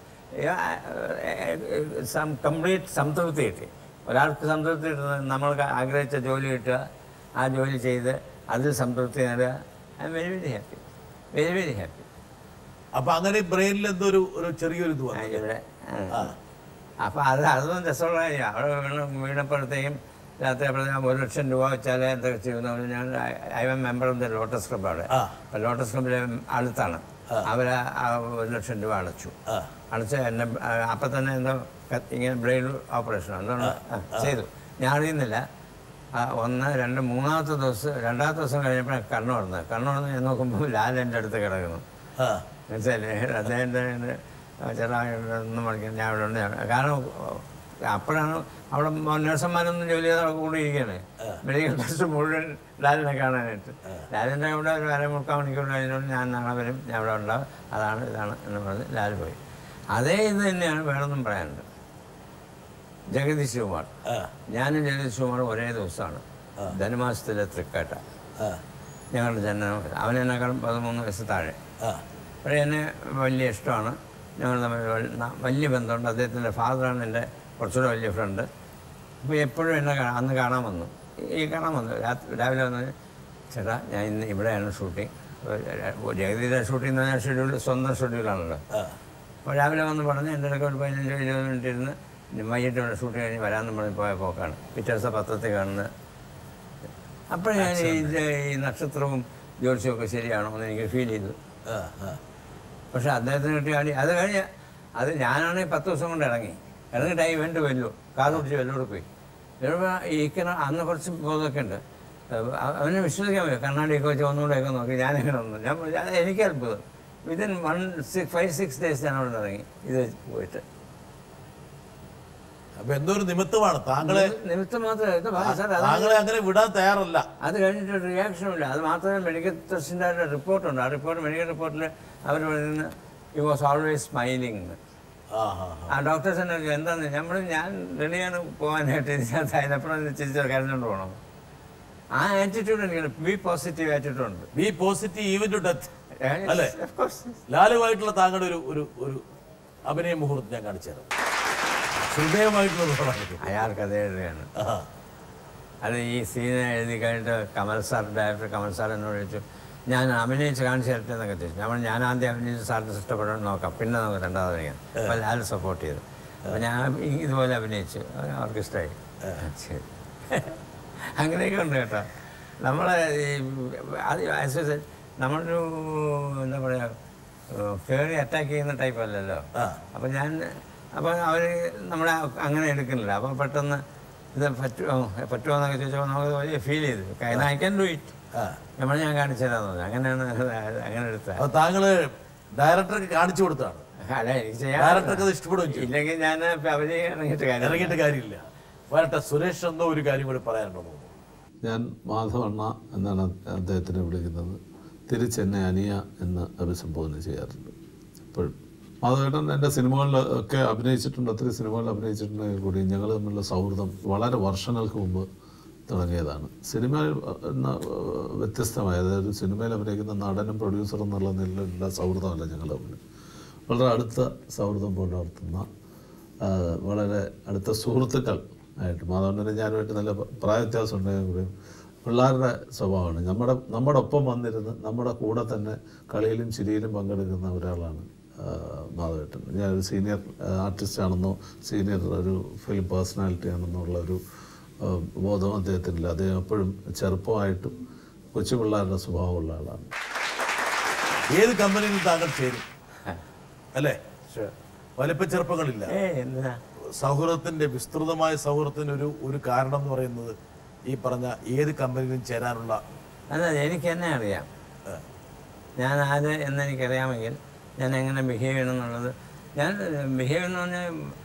some complete സംതൃപ്തി കിട്ടി ഒരാൾക്ക് സംതൃപ്തി കിട്ടുന്നത് നമ്മൾക്ക് ആഗ്രഹിച്ച ജോലി കിട്ടുക ആ ജോലി ചെയ്ത് അതിൽ സംതൃപ്തി നേടുക I am very very happy very very happy അപ്പൊ അങ്ങനെ ബ്രെയിനിൽ എന്തോ ഒരു ഒരു ചെറിയൊരു ഇത് വന്നു ഇവിടെ ആ അപ്പോൾ അത് അതൊന്നും രസമുള്ള കാര്യം അവിടെ വീണ് വീണപ്പോഴത്തേക്കും രാത്രി അപ്പോഴത്തേക്കും ഒരു ലക്ഷം രൂപ വെച്ചാൽ എന്തൊക്കെ ചെയ്യുന്നു ഞാൻ I am member of the Lotus Club അവിടെ ആ. അപ്പോൾ ലോട്ടസ് ക്ലബിലെ അടുത്താണ് അവർ ആ ഒരു ലക്ഷം രൂപ അടച്ചു ആ അടച്ച് എന്നെ ആ, അപ്പം തന്നെ എന്തോ ക- ഇങ്ങനെ ബ്രെയിൻ ഓപ്പറേഷൻ അതുകൊണ്ട് ആ, ചെയ്തു ഞാൻ അറിയുന്നില്ല ആ, ഒന്ന് രണ്ട് മൂന്നാമത്തെ ദിവസം രണ്ടാമത്തെ ദിവസം കഴിഞ്ഞപ്പോഴാണ് കണ്ണു തുറന്നത് കണ്ണു തുറന്ന് ഞാൻ നോക്കുമ്പോൾ ലാൽ എൻ്റെ അടുത്ത് കിടക്കുന്നു ആ മനസ്സിലല്ലേ അദ്ദേഹത്തിൻ്റെ ചേട്ടാ ഒന്നും പഠിക്കാൻ ഞാൻ ഇവിടെ ഉണ്ട് ഞാൻ- കാരണം അപ്പോഴാണ് അവിടെ നഴ്സന്മാരൊന്നും ജോലി ചെയ്ത് അവിടെ കൂടി ഇരിക്കുകയാണ് മെഡിക്കൽ ടെസ്റ്റ് മുഴുവൻ ലാലിനെ കാണാനായിട്ട് ലാലിൻ്റെ കൂടെ ഒരു അര മുക്കാൽ മണിക്കൂർ കഴിഞ്ഞുകൊണ്ട് ഞാൻ നാളെ വരും ഞാൻ അവിടെ ഉണ്ടാവും അതാണ് ഇതാണ് എന്ന് പറഞ്ഞ് ലാൽ പോയി അതേ ഇത് തന്നെയാണ് വേണമെന്നും പറയാനുണ്ട് ജഗദീഷ് കുമാർ ആ ഞാനും ജഗദീഷ് കുമാർ ഒരേ ദിവസമാണ് ധനുമാസത്തിലെ തൃക്കേട്ട ആ ഞങ്ങളുടെ ജനനം അവനെന്നെക്കാളും പതിമൂന്ന് വയസ്സ് താഴെ ആ പക്ഷേ എന്നെ വലിയ ഇഷ്ടമാണ് ഞങ്ങൾ തമ്മിൽ വൽ- ന- വലിയ ബന്ധമുണ്ട് അദ്ദേഹത്തിൻ്റെ ഫാദറാണ് എൻ്റെ കുറച്ചുകൂടെ വലിയ ഫ്രണ്ട് അപ്പോൾ എപ്പോഴും എന്നെ കാണാൻ അന്ന് കാണാൻ വന്നു ഈ കാണാൻ വന്നു രാത്രി രാവിലെ വന്ന് ചേട്ടാ ഞാൻ ഇന്ന് ഇവിടെയാണ് ഷൂട്ടിങ് ജഗതിയുടെ ഷൂട്ടിംഗ് എന്ന് പറഞ്ഞാൽ ഷെഡ്യൂൾ സ്വന്തം ഷെഡ്യൂളാണല്ലോ ആ അപ്പോൾ രാവിലെ വന്ന് പറഞ്ഞ് എൻ്റെ ഇടയ്ക്ക് ഒരു പതിനഞ്ചോ ഇരുപത് മിനിറ്റ് ഇരുന്ന് ഇനി വൈകിട്ട് ഇവിടെ ഷൂട്ട് കഴിഞ്ഞ് വരാമെന്ന് പറഞ്ഞ് പോയ പോക്കാണ് പിറ്റേ ദിവസം പത്രത്തിൽ കാണുന്ന അപ്പോഴേ ഞാൻ ഇത് ഈ നക്ഷത്രവും ജ്യോത്സ്യമൊക്കെ ശരിയാണോ എന്ന് എനിക്ക് ഫീൽ ചെയ്തു ആ, ആ. പക്ഷെ അദ്ദേഹത്തിന് കിട്ടിയ അടി അത് കഴിഞ്ഞ് അത് ഞാനാണെങ്കിൽ പത്ത് ദിവസം കൊണ്ട് ഇറങ്ങി ഇറങ്ങിയിട്ട് ഈ ഇവൻ്റ് വല്ലു കാത് പിടിച്ച് വെല്ലോട് പോയി വരുമ്പോൾ ഈ ഇക്കണ അന്ന് കുറച്ച് ബോധമൊക്കെ ഉണ്ട് അവ- അവനെ വിശ്വസിക്കാൻ പറ്റും കണ്ണാടിയൊക്കെ വെച്ച് ഒന്നുകൂടെയൊക്കെ നോക്കി ഞാനിങ്ങനെ വന്നു ഞാൻ പറഞ്ഞു, അത് എനിക്ക് അത്ഭുതം within one six five six days ഞാൻ അവിടെ നിന്ന് ഇറങ്ങി ഇത് പോയിട്ട് അപ്പൊ എന്തോ ഒരു നിമിത്തമാണ് താങ്കളെ നിമിത്തം മാത്രമേ ഇത് വാ സാർ അത് താങ്കളെ അങ്ങനെ വിടാൻ തയ്യാറല്ല അത് കഴിഞ്ഞിട്ട് റിയാക്ഷനും ഇല്ല അത് മാത്രമേ മെഡിക്കൽ ടെസ്റ്റിൻ്റെ റിപ്പോർട്ടുണ്ട് ആ റിപ്പോർട്ട് മെഡിക്കൽ റിപ്പോർട്ടിൽ അവർ പറയുന്നത് യു വാസ് ഓൾവേസ് സ്മൈലിംഗ് ആ ആ ആ. ആ ഡോക്ടേഴ്സ് തന്നെ ചോദിച്ചു, എന്താന്ന് നമ്മൾ ഞാൻ റെഡിയാണ് പോകാനായിട്ട് ഇതിനകത്ത് അതിനപ്പുറം ചിരിച്ച് കരഞ്ഞുകൊണ്ട് പോകണം ആ ആറ്റിറ്റ്യൂഡ് എനിക്ക് ബി പോസിറ്റീവ് ആറ്റിറ്റ്യൂഡ് ഉണ്ട് be positive even to death അല്ലേ? Of course. ലാലുവായിട്ടുള്ള താങ്കളുടെ ഒരു ഒരു ഒരു അഭിനയ മുഹൂർത്തം ഞാൻ കാണിച്ചു തരാം ശ്രദ്ധേയമായിട്ടുള്ള ഒരു പടമാണിത്. അയാൾ കഥ എഴുതുകയാണ് ആ അത് ഈ സീൻ എഴുതി കഴിഞ്ഞിട്ട് Kamal sir director Kamal sir എന്നോട് ചോദിച്ചു ഞാൻ അഭിനയിച്ച് കാണിച്ചു തരട്ടെ എന്നൊക്കെ ചോദിച്ചു നമ്മൾ ഞാൻ ആദ്യം അഭിനയിച്ച് സാറിന് ഇഷ്ടപ്പെടണം നോക്കാം പിന്നെ നമുക്ക് രണ്ടാമത് അഭിനയിക്കാം അപ്പോൾ ലാൽ സപ്പോർട്ട് ചെയ്തു അപ്പോൾ ഞാൻ ഇ- ഇതുപോലെ അഭിനയിച്ചു അത് അവർക്ക് ഇഷ്ടമായി ശരി അങ്ങനെയൊക്കെ ഉണ്ട് കേട്ടോ നമ്മളെ ഈ അത് as I said, നമ്മളൊരു എന്താ പറയുക കയറി അറ്റാക്ക് ചെയ്യുന്ന ടൈപ്പ് അല്ലല്ലോ ആ. അപ്പം ഞാൻ അപ്പം അവർ നമ്മളെ അങ്ങനെ എടുക്കുന്നില്ല അപ്പം പെട്ടെന്ന് ഇത് പറ്റുമോ പറ്റുമോ എന്നൊക്കെ ചോദിച്ചപ്പോൾ നമുക്ക് വലിയ ഫീൽ ചെയ്തു ഐ ക്യാൻ ഡു ഇറ്റ് ആ. നമ്മൾ ഞാൻ കാണിച്ചു തരാമെന്ന് പറഞ്ഞു അങ്ങനെയാണ് അങ്ങനെ എടുത്തത് അപ്പൊ താങ്കള് ഡയറക്ടർക്ക് കാണിച്ചു കൊടുത്താണ് അല്ല എനിക്ക് ചെയ്യാൻ ഡയറക്ടർക്ക് അത് ഇഷ്ടപ്പെടുകയും ചെയ്യും ഇല്ലെങ്കിൽ ഞാൻ അവര് ഇറങ്ങിയിട്ട് കാര്യം ഇറങ്ങിയിട്ട് കാര്യമില്ല വരട്ടെ സുരേഷ് എന്തോ ഒരു കാര്യം കൂടി പറയാനുണ്ടോ തോന്നുന്നു ഞാൻ മാധവണ്ണ എന്നാണ് അദ്ദേഹത്തിനെ വിളിക്കുന്നത് തിരിച്ചെന്നെ അനിയ എന്ന് അഭിസംബോധന ചെയ്യാറുണ്ട് എപ്പോഴും മാധവേട്ടൻ എൻ്റെ സിനിമകളിൽ ഒക്കെ അഭിനയിച്ചിട്ടുണ്ട് ഒത്തിരി സിനിമകളിൽ അഭിനയിച്ചിട്ടുണ്ടെങ്കിൽ കൂടി ഞങ്ങൾ തമ്മിലുള്ള സൗഹൃദം വളരെ വർഷങ്ങൾക്ക് മുമ്പ് തുടങ്ങിയതാണ് സിനിമ എന്ന വ്യത്യസ്തമായ അതായത് സിനിമയിൽ അഭിനയിക്കുന്ന നടനും പ്രൊഡ്യൂസറും എന്നുള്ള നിലയിലുള്ള സൗഹൃദമല്ല ഞങ്ങൾ തമ്മിൽ വളരെ അടുത്ത സൗഹൃദം പുലർത്തുന്ന ആ, വളരെ അടുത്ത സുഹൃത്തുക്കൾ ആയിട്ട് മാധവണ്ണനും ഞാനുമായിട്ട് നല്ല പ്രായ വ്യത്യാസം ഉണ്ടെങ്കിൽ കൂടിയും പിള്ളേരുടെ സ്വഭാവമാണ് നമ്മുടെ നമ്മുടെ ഒപ്പം വന്നിരുന്ന് നമ്മുടെ കൂടെ തന്നെ കളിയിലും ചിരിയിലും പങ്കെടുക്കുന്ന ഒരാളാണ് ആ, മാധവേട്ടൻ ഞാനൊരു സീനിയർ ആർട്ടിസ്റ്റ് ആണെന്നോ സീനിയർ ഒരു ഫിലിം പേഴ്സണാലിറ്റി ആണെന്നോ ഉള്ള ഒരു ആ, ബോധം അദ്ദേഹത്തിനില്ല അദ്ദേഹം എപ്പോഴും ചെറുപ്പമായിട്ടും കൊച്ചു പിള്ളേരുടെ സ്വഭാവമുള്ള ആളാണ് ഏത് കമ്പനിയിൽ താങ്കൾ ചേരും അല്ലേ വലിപ്പ ചെറുപ്പങ്ങളില്ല ഏ എന്താ സൗഹൃദത്തിന്റെ വിസ്തൃതമായ സൗഹൃദത്തിന് ഒരു ഒരു കാരണം എന്ന് പറയുന്നത് ഈ പറഞ്ഞ ഏത് കമ്പനിയിലും ചേരാനുള്ള അല്ല എനിക്ക് എന്നെ അറിയാം ആ, ഞാൻ ആര് എന്ന് എനിക്കറിയാമെങ്കിൽ ഞാൻ എങ്ങനെ ബിഹേവ് ചെയ്യണം എന്നുള്ളത് ഞാൻ ബിഹേവ് എന്ന് പറഞ്ഞാൽ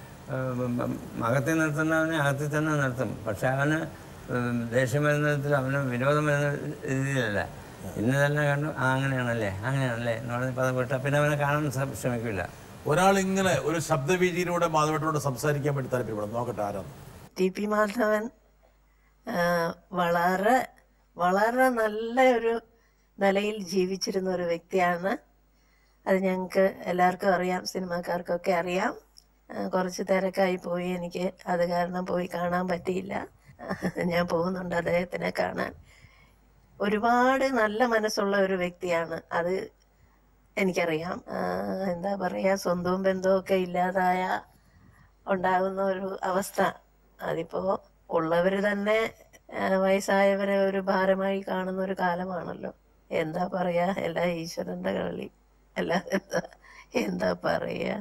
അകത്തിൽ നിർത്തുന്നവനെ അകത്തിൽ തന്നെ നിർത്തും പക്ഷെ അവന് ഉം, ദേഷ്യം വരുന്ന വിധത്തിൽ അവന് വിരോധം വരുന്ന രീതിയിലല്ല ഇന്ന് തന്നെ കണ്ടു ആ അങ്ങനെയാണല്ലേ അങ്ങനെയാണല്ലേ എന്ന് പറഞ്ഞ് പദം വിട്ടാൽ പിന്നെ അവനെ കാണാൻ ശ്ര- ശ്രമിക്കില്ല ഒരാൾ ഇങ്ങനെ ഒരു ശബ്ദവീചിയിലൂടെ മാധവട്ടോട് സംസാരിക്കാൻ വേണ്ടി താല്പര്യപ്പെടും നോക്കട്ടെ ആരാന്ന് ടി പി മാധവൻ ആ, വളരെ വളരെ നല്ല ഒരു നിലയിൽ ജീവിച്ചിരുന്ന ഒരു വ്യക്തിയാണ് അത് ഞങ്ങൾക്ക് എല്ലാവർക്കും അറിയാം സിനിമാക്കാർക്കൊക്കെ അറിയാം ആ, കുറച്ച് തിരക്കായി പോയി എനിക്ക് അത് കാരണം പോയി കാണാൻ പറ്റിയില്ല ഞാൻ പോകുന്നുണ്ട് അദ്ദേഹത്തിനെ കാണാൻ ഒരുപാട് നല്ല മനസ്സുള്ള ഒരു വ്യക്തിയാണ് അത് എനിക്കറിയാം ആ, എന്താ പറയുക സ്വന്തവും ബന്ധവും ഒക്കെ ഇല്ലാതായ ഉണ്ടാകുന്ന ഒരു അവസ്ഥ അതിപ്പോ ഉള്ളവര് തന്നെ ആ, വയസ്സായവരെ ഒരു ഭാരമായി കാണുന്ന ഒരു കാലമാണല്ലോ എന്താ പറയാ എല്ലാ ഈശ്വരന്റെ കളി എല്ലാ എന്താ എന്താ പറയാ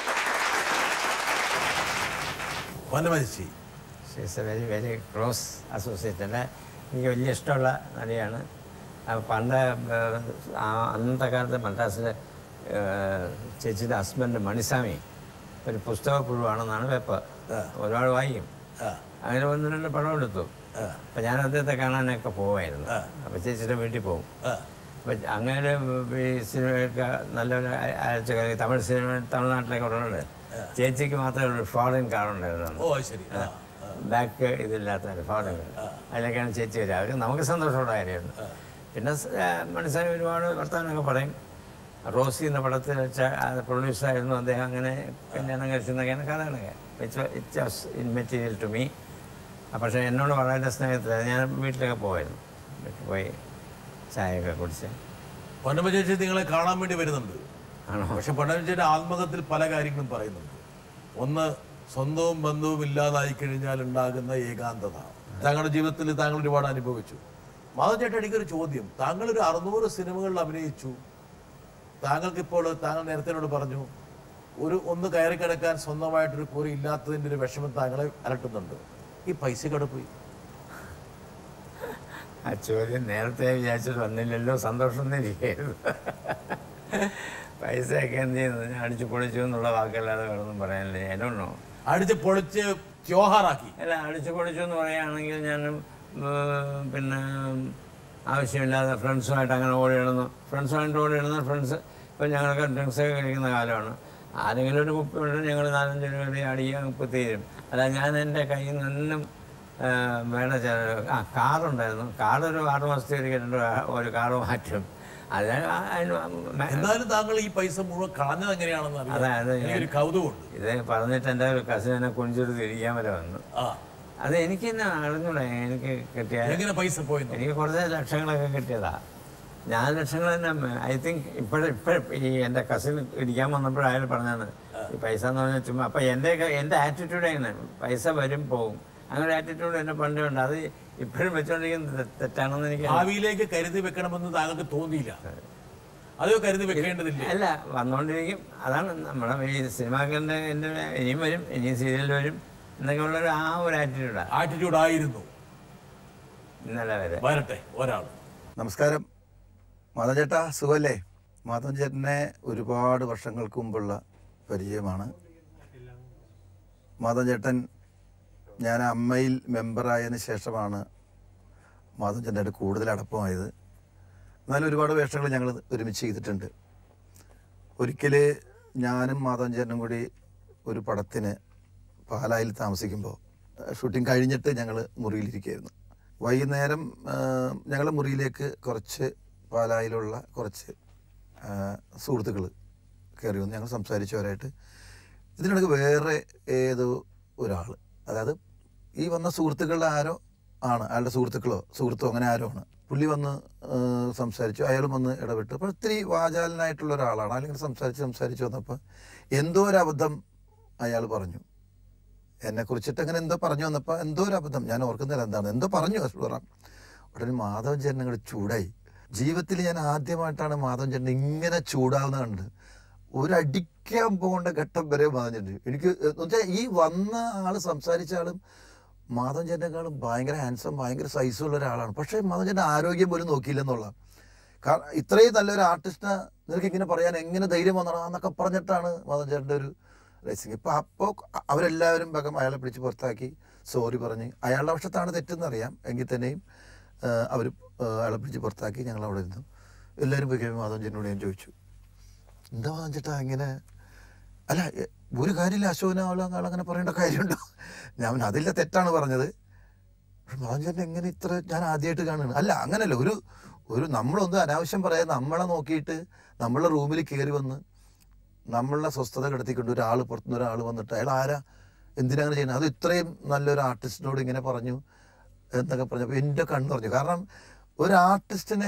വനമരിച്ചി she's a very very close associate അല്ല എനിക്ക് വലിയ ഇഷ്ടമുള്ള നടിയാണ് ആ പണ്ട് ഏഹ്, ആ അന്നത്തെ കാലത്ത് മദ്രാസിലെ ഏഹ്, ചേച്ചിയുടെ ഹസ്ബൻഡ് മണിസ്വാമി ഒരു പുസ്തക പുഴുവാണെന്നാണ് വെപ്പ് ഒരുപാട് വായിക്കും ആ. അങ്ങനെ ഒന്ന് രണ്ട് പടം എടുത്തു അപ്പം ഞാൻ അദ്ദേഹത്തെ കാണാനൊക്കെ പോവായിരുന്നു അപ്പം ചേച്ചിയുടെ വീട്ടിൽ പോകും ആ, അപ്പം അങ്ങനെ ഈ സിനിമയൊക്കെ നല്ലൊരു അയച്ച തമിഴ് സിനിമ തമിഴ്നാട്ടിലൊക്കെ ഉള്ളത് ചേച്ചിക്ക് മാത്രമേ ഒരു ഫോറിൻ കാറുണ്ടായിരുന്നു ഓ അത് ശരി ആ, ബാക്ക് ഇതില്ലാത്ത ഫോറിൻ അതിലൊക്കെയാണ് ചേച്ചി വരിക അവർക്ക് നമുക്ക് സന്തോഷമുള്ള കാര്യമാണ് പിന്നെ മനസ്സിലായി ഒരുപാട് വർത്തമാനമൊക്കെ പറയും റോസി എന്ന പടത്തിൽ വെച്ച പ്രൊഡ്യൂസറായിരുന്നു അദ്ദേഹം അങ്ങനെ കല്യാണം കഴിച്ചെന്നൊക്കെയാണ് കഥകളൊക്കെ it's it's was immaterial to me പക്ഷേ എന്നോട് വളരെ സ്നേഹത്തിലാണ് ഞാൻ വീട്ടിലൊക്കെ പോവായിരുന്നു വീട്ടിൽ പോയി ചായയൊക്കെ കുടിച്ച് പൊന്നമ്മ ചേച്ചി നിങ്ങളെ കാണാൻ വേണ്ടി വരുന്നുണ്ട് ആണോ പക്ഷെ പൊന്നമ്മച്ചേന്റെ ആത്മകത്തിൽ പല കാര്യങ്ങളും പറയുന്നുണ്ട് ഒന്ന് സ്വന്തവും ബന്ധവും ഇല്ലാതായി കഴിഞ്ഞാൽ ഉണ്ടാകുന്ന ഏകാന്തത താങ്കളുടെ ജീവിതത്തിൽ താങ്കൾ ഒരുപാട് അനുഭവിച്ചു മാധവൻ ചേട്ടാ എനിക്കൊരു ചോദ്യം താങ്കൾ ഒരു അറുന്നൂറ് സിനിമകളിൽ അഭിനയിച്ചു താങ്കൾക്ക് ഇപ്പോൾ താങ്കൾ നേരത്തെ എന്നോട് പറഞ്ഞു ഒരു ഒന്ന് കയറി കിടക്കാൻ സ്വന്തമായിട്ടൊരു കുറി ഇല്ലാത്തതിന്റെ ഒരു വിഷമം താങ്കളെ അലട്ടുന്നുണ്ട് ഈ പൈസ കട പോയി ആ ചോദ്യം നേരത്തെ വിചാരിച്ചിട്ട് വന്നില്ലല്ലോ സന്തോഷം എന്നിരിക്കുന്നു പൈസയൊക്കെ എന്ത് ചെയ്യുന്നു ഞാൻ അടിച്ചു പൊളിച്ചു എന്നുള്ള വാക്കല്ലാതെ വേറൊന്നും പറയാനില്ല ഞാനൊന്നോ അടിച്ച് പൊളിച്ച് ത്യോഹാറാക്കി അല്ല അടിച്ചു പൊളിച്ചു എന്ന് പറയുകയാണെങ്കിൽ ഞാൻ പിന്നെ ആവശ്യമില്ലാതെ ഫ്രണ്ട്സുമായിട്ട് അങ്ങനെ ഓടി ഇടുന്നു ഫ്രണ്ട്സുമായിട്ട് ഓടി ഇടുന്ന ഫ്രണ്ട്സ് ഇപ്പം ഞങ്ങൾക്ക് ഡ്രിങ്ക്സൊക്കെ കഴിക്കുന്ന കാലമാണ് ആരെങ്കിലും ഒരു കുപ്പി ഉണ്ട് ഞങ്ങൾ നാലഞ്ച് രൂപ അടിക്കാൻ കുപ്പി തീരും അല്ല ഞാൻ എൻ്റെ കയ്യിൽ നിന്നും വേണ്ട ചില ആ കാറുണ്ടായിരുന്നു കാറൊരു ആറ് മാസത്തെ ഒരു രണ്ട് ഒരു കാറ് മാറ്റും അത് അതിന് മ- എന്നാലും താങ്കൾ ഈ പൈസ മുഴുവൻ കളഞ്ഞത് എങ്ങനെയാണെന്ന് അതെ, അറിയാം അതെ. എനിക്കൊരു കൗതുകമുണ്ട് ഇത് പറഞ്ഞിട്ട് എൻ്റെ കസിനെ കുഞ്ചിട്ട് തിരിക്കാൻ വരെ വന്നു ആ അത് എനിക്ക് തന്നെ അറിഞ്ഞൂടെ എനിക്ക് കിട്ടിയ എങ്ങനെ പൈസ പോയെന്ന് എനിക്ക് കുറച്ച് ലക്ഷങ്ങളൊക്കെ കിട്ടിയതാ ഞാൻ ലക്ഷങ്ങൾ തന്നെ ഐ തിങ്ക് ഇപ്പോഴും ഇപ്പോഴും ഈ എൻ്റെ കസിൻ ഇടിക്കാൻ വന്നപ്പോൾ അയാൾ പറഞ്ഞാണ് ഈ പൈസ എന്ന് പറഞ്ഞാൽ ചുമ്മാ അപ്പം എൻ്റെ എൻ്റെ ആറ്റിറ്റ്യൂഡ് എങ്ങനെ പൈസ വരും പോകും അങ്ങനെ ആറ്റിറ്റ്യൂഡ് എൻ്റെ പണ്ടേ ഉണ്ട് അത് ഇപ്പോഴും വെച്ചുകൊണ്ടിരിക്കുന്നത് തെ- തെറ്റാണെന്ന് എനിക്ക് ഭാവിയിലേക്ക് കരുതി വെക്കണമെന്ന് താങ്കൾക്ക് തോന്നിയില്ല അതെയോ കരുതി വെക്കേണ്ടതില്ലേ അല്ല വന്നുകൊണ്ടിരിക്കും അതാണ് നമ്മുടെ ഈ സിനിമാക്കളുടെ എൻ്റെ ഇനിയും വരും ഇനിയും സീരിയൽ വരും എന്നൊക്കെ ഉള്ളൊരു ആ ഒരു ആറ്റിറ്റ്യൂഡാണ് ആറ്റിറ്റ്യൂഡ് ആയിരുന്നു ഇന്നലെ വരെ വരട്ടെ ഒരാൾ നമസ്കാരം മാധവൻ ചേട്ടാ സുഖമല്ലേ മാധവൻ ചേട്ടനെ ഒരുപാട് വർഷങ്ങൾക്ക് മുമ്പുള്ള പരിചയമാണ് മാധവൻ ചേട്ടൻ ഞാൻ അമ്മയിൽ മെമ്പറായതിനു ശേഷമാണ് മാധവൻ ചേട്ടനായിട്ട് കൂടുതൽ അടപ്പമായത് എന്നാലും ഒരുപാട് വേഷങ്ങൾ ഞങ്ങൾ ഒരുമിച്ച് ചെയ്തിട്ടുണ്ട് ഒരിക്കൽ ഞാനും മാധവൻ ചേട്ടനും കൂടി ഒരു പടത്തിന് പാലായിൽ താമസിക്കുമ്പോൾ ഷൂട്ടിംഗ് കഴിഞ്ഞിട്ട് ഞങ്ങൾ മുറിയിലിരിക്കുകയായിരുന്നു വൈകുന്നേരം ഞങ്ങളുടെ മുറിയിലേക്ക് കുറച്ച് പാലായിലുള്ള കുറച്ച് സുഹൃത്തുക്കൾ കയറി വന്ന് ഞങ്ങൾ സംസാരിച്ചവരായിട്ട് ഇതിനിടയ്ക്ക് വേറെ ഏതോ ഒരാൾ അതായത് ഈ വന്ന സുഹൃത്തുക്കളുടെ ആരോ ആണ് അയാളുടെ സുഹൃത്തുക്കളോ സുഹൃത്തോ അങ്ങനെ ആരോ ആണ് പുള്ളി വന്ന് ആ, സംസാരിച്ചു അയാളും വന്ന് ഇടപെട്ടു അപ്പോൾ ഒത്തിരി വാചാലനായിട്ടുള്ള ഒരാളാണ് അല്ലെങ്കിൽ സംസാരിച്ച് സംസാരിച്ച് വന്നപ്പോൾ എന്തോ ഒരു അബദ്ധം അയാൾ പറഞ്ഞു എന്നെ കുറിച്ചിട്ട് അങ്ങനെ എന്തോ പറഞ്ഞു വന്നപ്പോൾ എന്തോ ഒരു അബദ്ധം ഞാൻ ഓർക്കുന്നില്ല എന്താണ് എന്തോ പറഞ്ഞു പറയാം ഉടനെ മാധവൻ ചേട്ടൻ അങ്ങോട്ട് ചൂടായി ജീവിതത്തിൽ ഞാൻ ആദ്യമായിട്ടാണ് മാധവൻ ചേട്ടൻ ഇങ്ങനെ ചൂടാവുന്ന കണ്ട് ഒരടിക്കാൻ പോകേണ്ട ഘട്ടം വരെ മാധവൻ ചേട്ടൻ എനിക്ക് വെച്ചാൽ ഈ വന്ന ആൾ സംസാരിച്ച ആളും മാധവൻ ചേട്ടനേക്കാളും ഭയങ്കര ഹാൻസം ഭയങ്കര സൈസുള്ള ഒരാളാണ് പക്ഷേ മാധവൻ ചേട്ടൻ ആരോഗ്യം പോലും നോക്കിയില്ലെന്നുള്ള കാരണം ഇത്രയും നല്ലൊരു ആർട്ടിസ്റ്റിനെ നിനക്ക് ഇങ്ങനെ പറയാൻ എങ്ങനെ ധൈര്യം വന്നടാ എന്നൊക്കെ പറഞ്ഞിട്ടാണ് മാധവൻ ചേട്ടൻ്റെ ഒരു റേസിങ് ഇപ്പം അപ്പോൾ അവരെല്ലാവരും ഭഗം അയാളെ പിടിച്ച് പുറത്താക്കി സോറി പറഞ്ഞ് അയാളുടെ പക്ഷത്താണ് തെറ്റെന്നറിയാം എങ്കിൽ തന്നെയും അവർ അയാളെ പിടിച്ച് പുറത്താക്കി ഞങ്ങൾ അവിടെ ഇരുന്നു എല്ലാവരും പോയി കഴിയുമ്പോൾ മാധവൻ ചേട്ടനോട് ഞാൻ ചോദിച്ചു എന്താ മാധവൻ ചേട്ടാ ഇങ്ങനെ അല്ല എ- ഒരു കാര്യമില്ല അശോകന ആളെ അങ്ങനെ പറയേണ്ട കാര്യമുണ്ടോ ഞാൻ പറഞ്ഞു, അതില്ല തെറ്റാണ് പറഞ്ഞത് പക്ഷെ മാധവൻ ചേട്ടൻ എങ്ങനെ ഇത്ര ഞാൻ ആദ്യമായിട്ട് കാണുകയാണ് അല്ല അങ്ങനല്ല ഒരു ഒരു നമ്മളൊന്നും അനാവശ്യം പറയാൻ നമ്മളെ നോക്കിയിട്ട് നമ്മളെ റൂമിൽ കയറി വന്ന് നമ്മളെ സ്വസ്ഥത കെടുത്തിക്കൊണ്ട് ഒരാൾ പുറത്തുനിന്ന് ഒരാൾ വന്നിട്ട് അയാൾ ആരാ എന്തിനാണ് ചെയ്യുന്നത് അത് ഇത്രയും നല്ലൊരു ആർട്ടിസ്റ്റിനോട് ഇങ്ങനെ പറഞ്ഞു എന്നൊക്കെ പറഞ്ഞപ്പോൾ എൻ്റെ കണ്ണ് പറഞ്ഞു കാരണം ഒരു ആർട്ടിസ്റ്റിനെ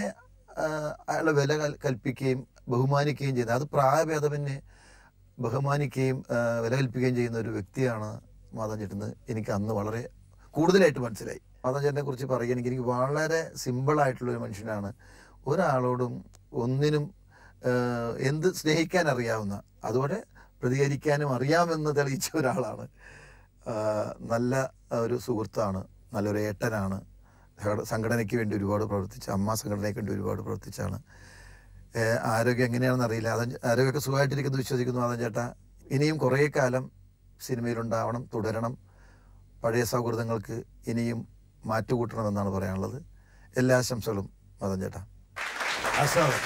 അയാളെ വില കൽ- കൽപ്പിക്കുകയും ബഹുമാനിക്കുകയും ചെയ്യുന്നത് അത് പ്രായഭേദമന്യേ ബഹുമാനിക്കുകയും ആ, വില കൽപ്പിക്കുകയും ചെയ്യുന്ന ഒരു വ്യക്തിയാണ് മാധവൻ ചേട്ടന് എനിക്ക് അന്ന് വളരെ കൂടുതലായിട്ട് മനസ്സിലായി മാധവൻ ചേട്ടനെ കുറിച്ച് പറയുകയാണെങ്കിൽ എനിക്ക് വളരെ സിമ്പിളായിട്ടുള്ള ഒരു മനുഷ്യനാണ് ഒരാളോടും ഒന്നിനും ആ, എന്ത് സ്നേഹിക്കാൻ അറിയാവുന്ന അതുപോലെ പ്രതികരിക്കാനും അറിയാമെന്ന് തെളിയിച്ച ഒരാളാണ് ആ, നല്ല ഒരു സുഹൃത്താണ് നല്ലൊരു ഏട്ടനാണ് സംഘട- സംഘടനയ്ക്ക് വേണ്ടി ഒരുപാട് പ്രവർത്തിച്ച അമ്മ സംഘടനയ്ക്ക് വേണ്ടി ഒരുപാട് പ്രവർത്തിച്ചാണ് ഏഹ് ആരോഗ്യം എങ്ങനെയാണെന്ന് അറിയില്ല അത് ആരോഗ്യമൊക്കെ സുഖമായിട്ടിരിക്കുന്നു വിശ്വസിക്കുന്നു മാധവൻ ചേട്ടാ ഇനിയും കുറേ കാലം സിനിമയിലുണ്ടാവണം തുടരണം പഴയ സൗഹൃദങ്ങൾക്ക് ഇനിയും മാറ്റുകൂട്ടണമെന്നാണ് പറയാനുള്ളത് എല്ലാ ആശംസകളും മാധവൻ ചേട്ടാ അശോകൻ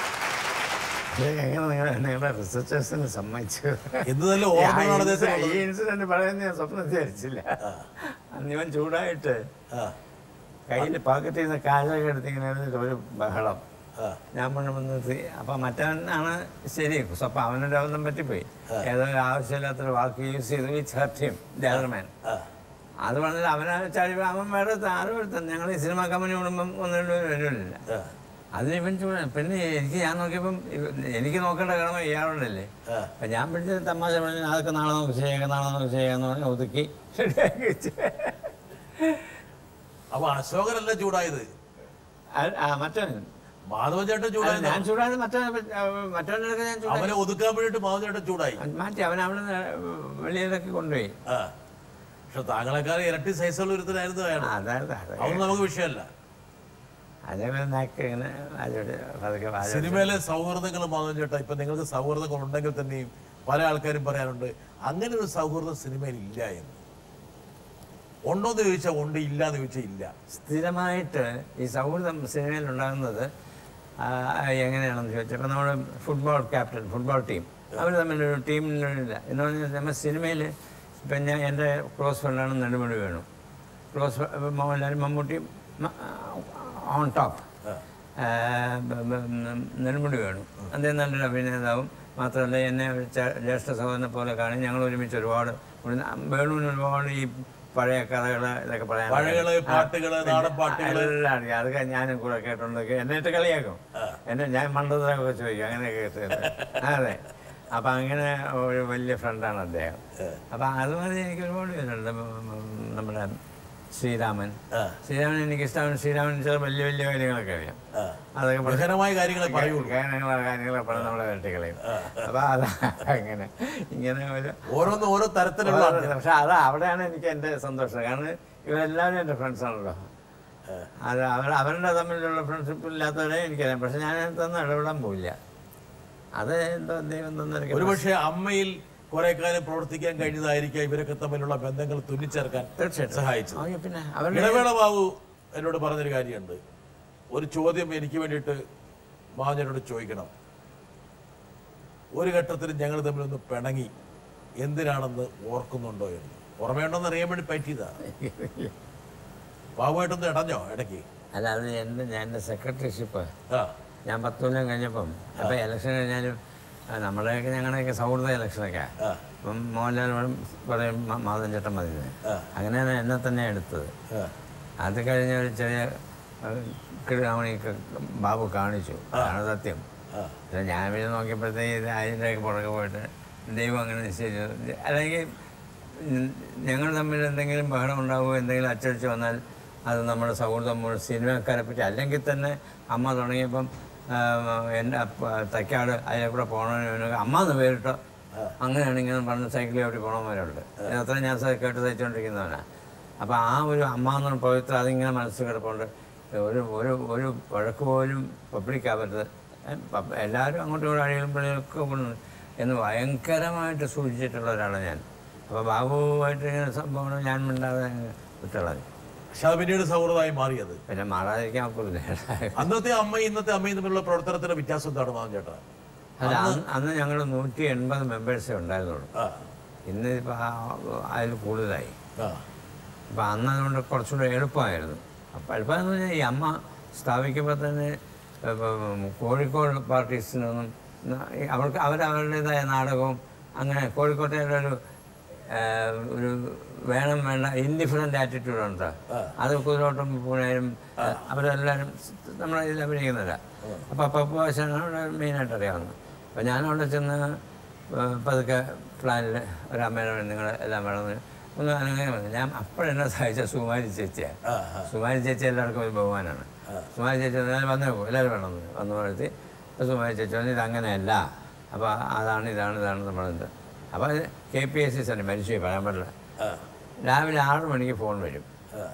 ഇതൊക്കെ എങ്ങനെ നിങ്ങളുടെ നിങ്ങളുടെ റിസർച്ചേഴ്സിന് സമ്മതിച്ചു എന്ത് നല്ല ഈ ഓർമ്മകളാണ് ഇൻസിഡന്റ്- അദ്ദേഹത്തിനുള്ളത്. ഈ ഇൻസിഡന്റ് പറയുന്നത് ഞാൻ സ്വപ്നം വിചാരിച്ചില്ല അന്ന് ഇവൻ ചൂടായിട്ട് ആ, കയ്യിൽ പാക്കറ്റിൽ നിന്ന് കാശൊക്കെ എടുത്തിങ്ങനെ ഇരുന്നിട്ട് ഒരു ബഹളം ആ. ഞാൻ പറഞ്ഞു വന്ന് അപ്പം മറ്റവനാണ് ശരി അപ്പം അവനൊരു അബദ്ധം പറ്റിപ്പോയി ഏതോ ഒരു ആവശ്യമില്ലാത്തൊരു വാക്ക് യൂസ് ചെയ്തു വിച്ച് ഹർട്ട് ഹിം മാൻ ആ. അത് പറഞ്ഞിട്ട് അവനെ ചാടി അവൻ വേറെ ആരും എടുത്ത ഞങ്ങൾ ഈ സിനിമ കമ്പനി കൂടുമ്പം ഒന്നും രണ്ടും വരുന്നില്ല ആ. അതിന് ഇവൻ ചൂടാ പിന്നെ എനിക്ക് ഞാൻ നോക്കിയപ്പം ഇവ- എനിക്ക് നോക്കേണ്ട കടമ ഇയാളുണ്ടല്ലേ ആ. അപ്പം ഞാൻ പിടിച്ച് തമാശ പറഞ്ഞു അതൊക്കെ നാളെ നമുക്ക് ചെയ്യാം നാളെ നമുക്ക് ചെയ്യാമെന്ന് പറഞ്ഞ് ഒതുക്കി ശരിയാക്കി വെച്ച് അപ്പൊ അശോകനല്ല ചൂടായത് ആ- ആ, മറ്റവൻ മാധവൻ ചേട്ടൻ അല്ല, ചൂടായി ഞാൻ ചൂടാതെ മറ്റവൻ മറ്റവൻ്റെ അടുത്ത് ഞാൻ ചൂടായി അവനെ ഒതുക്കാൻ വേണ്ടിയിട്ട് മാധവൻ ചേട്ടൻ ചൂടായി മാറ്റി അവൻ അവിടെ നിന്ന് വെളിയിലൊക്കെ കൊണ്ടുപോയി ആ പക്ഷെ താങ്കളെക്കാൾ ഇരട്ടി സൈസുള്ള ഒരുത്തനായിരുന്നു അയാൾ അതായത് അത് അതൊന്നും നമുക്ക് വിഷയമല്ല അതേപോലെ നാക്ക് ഇങ്ങനെ വാചോട് പതുക്കെ വാചോട് സിനിമയിലെ സൗഹൃദങ്ങൾ മാധവൻ ചേട്ടാ ഇപ്പൊ നിങ്ങൾക്ക് സൗഹൃദങ്ങൾ ഉണ്ടെങ്കിൽ തന്നെയും പല ആൾക്കാരും പറയാറുണ്ട് അങ്ങനെ ഒരു സൗഹൃദം സിനിമയിൽ ഇല്ല എന്ന് ഉണ്ടോ എന്ന് ചോദിച്ചാൽ ഉണ്ട് ഇല്ല എന്ന് ചോദിച്ചാൽ ഇല്ല സ്ഥിരമായിട്ട് ഈ സൗഹൃദം സിനിമയിൽ ഉണ്ടാകുന്നത് ആ, എങ്ങനെയാണെന്ന് ചോദിച്ചാൽ ഇപ്പം നമ്മുടെ ഫുട്ബോൾ ക്യാപ്റ്റൻ ഫുട്ബോൾ ടീം അവർ തമ്മിലൊരു ടീമിനില്ല എന്ന് പറഞ്ഞാൽ നമ്മൾ സിനിമയിൽ ഇപ്പം ഞാൻ എൻ്റെ ക്ലോസ് ഫ്രണ്ടാണ് Nedumudi Venu close Mohanlal Mammootty on top Nedumudi Venu അദ്ദേഹം നല്ലൊരു അഭിനേതാവും മാത്രമല്ല എന്നെ ഒരു ചേ- ജ്യേഷ്ഠ സഹോദരനെ പോലെ കാണി ഞങ്ങൾ ഒരുമിച്ച് ഒരുപാട് ഒരു- വേണുവിന് ഒരുപാട് ഈ പഴയ കഥകൾ ഇതൊക്കെ പറയാൻ പഴകള് പാട്ടുകള് നാടൻ പാട്ടുകള് എല്ലാം അറിയാം അതൊക്കെ ഞാനും കൂടെ കേട്ടോണ്ടൊക്കെ എന്നെ ഇട്ട് കളിയാക്കും എന്നെ ഞാൻ മണ്ടത്തരമൊക്കെ ചോദിക്കും അങ്ങനെയൊക്കെ കേട്ടത് അതെ അപ്പൊ അങ്ങനെ ഒരു വലിയ ഫ്രണ്ടാണ് അദ്ദേഹം അപ്പൊ അതുമാതിരി എനിക്ക് ഒരുപാട് പേരുണ്ട് ഉം, ഉം, നമ്മുടെ ശ്രീരാമൻ ശ്രീരാമൻ എനിക്ക് ഇഷ്ടമാണ് ശ്രീരാമൻ ചില വലിയ വലിയ കാര്യങ്ങളൊക്കെ അറിയാം അതൊക്കെ പഠി- ഗഹനമായ കാര്യങ്ങളെ പറയുള്ളൂ കാര്യങ്ങളെ കാര്യങ്ങളെ പറഞ്ഞ് നമ്മളെ വെട്ടിക്കളയും അപ്പൊ അത് അങ്ങനെ ഇങ്ങനെ ഒരു ഓരോന്ന് ഓരോ തരത്തിലുള്ള ആൾക്കാര്. പക്ഷെ അത് അവിടെയാണ് എനിക്ക് എൻ്റെ സന്തോഷം കാരണം ഇവരെല്ലാവരും എൻ്റെ ഫ്രണ്ട്സാണല്ലോ അത് അവർ അവരുടെ തമ്മിലുള്ള ഫ്രണ്ട്ഷിപ്പ് ഇല്ലാത്തവരെ എനിക്കറിയാം പക്ഷെ ഞാൻ അതിനകത്തൊന്നും ഇടപെടാൻ പോയില്ല അത് എന്തോ ദൈവം തന്നൊരു ഒരുപക്ഷെ അമ്മയിൽ കുറെ കാലം പ്രവർത്തിക്കാൻ കഴിഞ്ഞതായിരിക്കാം ഇവരൊക്കെ തമ്മിലുള്ള ബന്ധങ്ങൾ തുന്നിച്ചേർക്കാൻ തീർച്ചയായിട്ടും സഹായിച്ചത് ആ, പിന്നെ അവരുടെ ഇടവേള ബാബു എന്നോട് പറഞ്ഞൊരു കാര്യമുണ്ട് ഒരു ചോദ്യം എനിക്ക് വേണ്ടിയിട്ട് മാഞ്ഞനോട് ചോദിക്കണം ഒരു ഘട്ടത്തിൽ ഞങ്ങൾ തമ്മിലൊന്ന് പിണങ്ങി എന്തിനാണെന്ന് ഓർക്കുന്നുണ്ടോ എന്ന് ഓർമ്മയുണ്ടോന്ന് അറിയാൻ വേണ്ടി പറ്റിയതാ ബാബുമായിട്ടൊന്ന് ഇടഞ്ഞോ ഇടയ്ക്ക് അല്ല അത് എൻ്റെ ഞാൻ എൻ്റെ സെക്രട്ടറിഷിപ്പ് ആ ഞാൻ പത്ത് കൊല്ലം കഴിഞ്ഞപ്പം അപ്പം ഇലക്ഷൻ കഴിഞ്ഞാലും ആ, നമ്മുടെയൊക്കെ ഞങ്ങളുടെയൊക്കെ സൗഹൃദ ഇലക്ഷനൊക്കെ അപ്പം മോഹൻലാൽ പറയും- പറയും "മ- മാധവൻ ചേട്ടൻ മതി എന്ന്." അങ്ങനെയാണ് എന്നെ തന്നെ എടുത്തത് ആ. അത് കഴിഞ്ഞ ഒരു ചെറിയ കിടാമണിക്ക് ബാബു കാണിച്ചു അതാണ് സത്യം പക്ഷേ ഞാൻ പിന്നെ നോക്കിയപ്പോഴത്തേക്ക് ഇത് അതിൻ്റെയൊക്കെ പുറകെ പോയിട്ട് ദൈവം അങ്ങനെ നിശ്ചയിച്ചു അല്ലെങ്കിൽ ഉം, ഞങ്ങൾ തമ്മിൽ എന്തെങ്കിലും ബഹളം ഉണ്ടാവുകയോ എന്തെങ്കിലും അച്ചടിച്ച് വന്നാൽ അത് നമ്മുടെ സൗഹൃദം മുഴുവൻ സിനിമക്കാരെ പറ്റി അല്ലെങ്കിൽ തന്നെ അമ്മ തുടങ്ങിയപ്പം ആ, എൻ്റെ അപ്പ- തൈക്കാട് അതിലെ കൂടെ പോകണമെന്ന് അമ്മ എന്ന് പേരിട്ടോ അങ്ങനെയാണ് ഇങ്ങനെ പറഞ്ഞ് സൈക്കിളിൽ ഓടി പോകണവരുണ്ട് അത്ര ഞാൻ സ- കേട്ട് തയ്ച്ചുകൊണ്ടിരിക്കുന്നവനാണ് അപ്പോൾ ആ ഒരു അമ്മ എന്ന പവിത്ര അതിങ്ങനെ മനസ്സിൽ കിടപ്പുണ്ട് ഒരു ഒരു ഒരു വഴക്ക് പോലും പബ്ലിക്കാവരുത് ഏ, പബ്- എല്ലാവരും അങ്ങോട്ടും ഇങ്ങോട്ടും അഴികളും പിഴയൊക്കെ കൊണ്ട് എന്ന് ഭയങ്കരമായിട്ട് സൂചിച്ചിട്ടുള്ള ഒരാളാണ് ഞാൻ അപ്പോൾ ബാബുവായിട്ട് ഇങ്ങനെ സംഭവം ഞാൻ മിണ്ടാതെ അങ്ങ് വിട്ടുള്ളത് പക്ഷെ അത് പിന്നീട് സൗഹൃദമായി മാറിയത് പിന്നെ മാറാതിരിക്കാൻ ഒക്കില്ല അന്നത്തെ അമ്മയും ഇന്നത്തെ അമ്മയും തമ്മിലുള്ള പ്രവർത്തനത്തിന്റെ വ്യത്യാസം എന്താണ് മാധവൻ ചേട്ടാ അല്ല അന്ന് അന്ന് ഞങ്ങൾ നൂറ്റി എൺപത് മെമ്പേഴ്സേ ഉണ്ടായിരുന്നുള്ളൂ ആ ഇന്ന് ഇപ്പോൾ അതിൽ കൂടുതലായി ആ അപ്പം അന്ന് അതുകൊണ്ട് കുറച്ചുകൂടെ എളുപ്പമായിരുന്നു അപ്പം എളുപ്പമെന്ന് പറഞ്ഞാൽ ഈ അമ്മ സ്ഥാപിക്കുമ്പോൾ തന്നെ ഇപ്പം കോഴിക്കോട് പാർട്ടീസിനൊന്നും ന- ഈ അവർക്ക് അവരവരുടേതായ നാടകവും അങ്ങനെ കോഴിക്കോട്ടെ ഒരു ആ, ഒരു വേണം വേണ്ട ഇൻഡിഫറൻ്റ് ആറ്റിറ്റ്യൂഡുണ്ട് അത് കുതിരോട്ടം പൂണേരും അവരെല്ലാവരും നമ്മളെ ഇതിൽ അഭിനയിക്കുന്നില്ല അപ്പോൾ പപ്പുവാശാണ് അവിടെ മെയിനായിട്ട് അറിയാവുന്നത് അപ്പോൾ ഞാനവിടെ ചെന്ന് ആ, പതുക്കെ പ്ലാനിൽ ഒരു അമ്മേനെ നിങ്ങൾ എല്ലാം വേണമെന്ന് ഒന്ന് അങ്ങനെ വന്നു ഞാൻ അപ്പോഴെന്നെ സഹായിച്ച സുമാരി ചേച്ചിയാണ് സുമാരി ചേച്ചി എല്ലാവർക്കും ഒരു ബഹുമാനമാണ് സുമാരി ചേച്ചി എല്ലാവരും വന്നേ പോകും എല്ലാവരും വേണമെന്ന് വന്നു വളർത്തി അപ്പോൾ സുമാരി ചേച്ചി പറഞ്ഞു ഇതങ്ങനെയല്ല അപ്പോൾ അതാണ് ഇതാണ് ഇതാണ് നമ്മളത് അപ്പോൾ അത് K P S C centre മരിച്ചു പോയി പറയാൻ പറ്റില്ല രാവിലെ ആറ് മണിക്ക് ഫോൺ വരും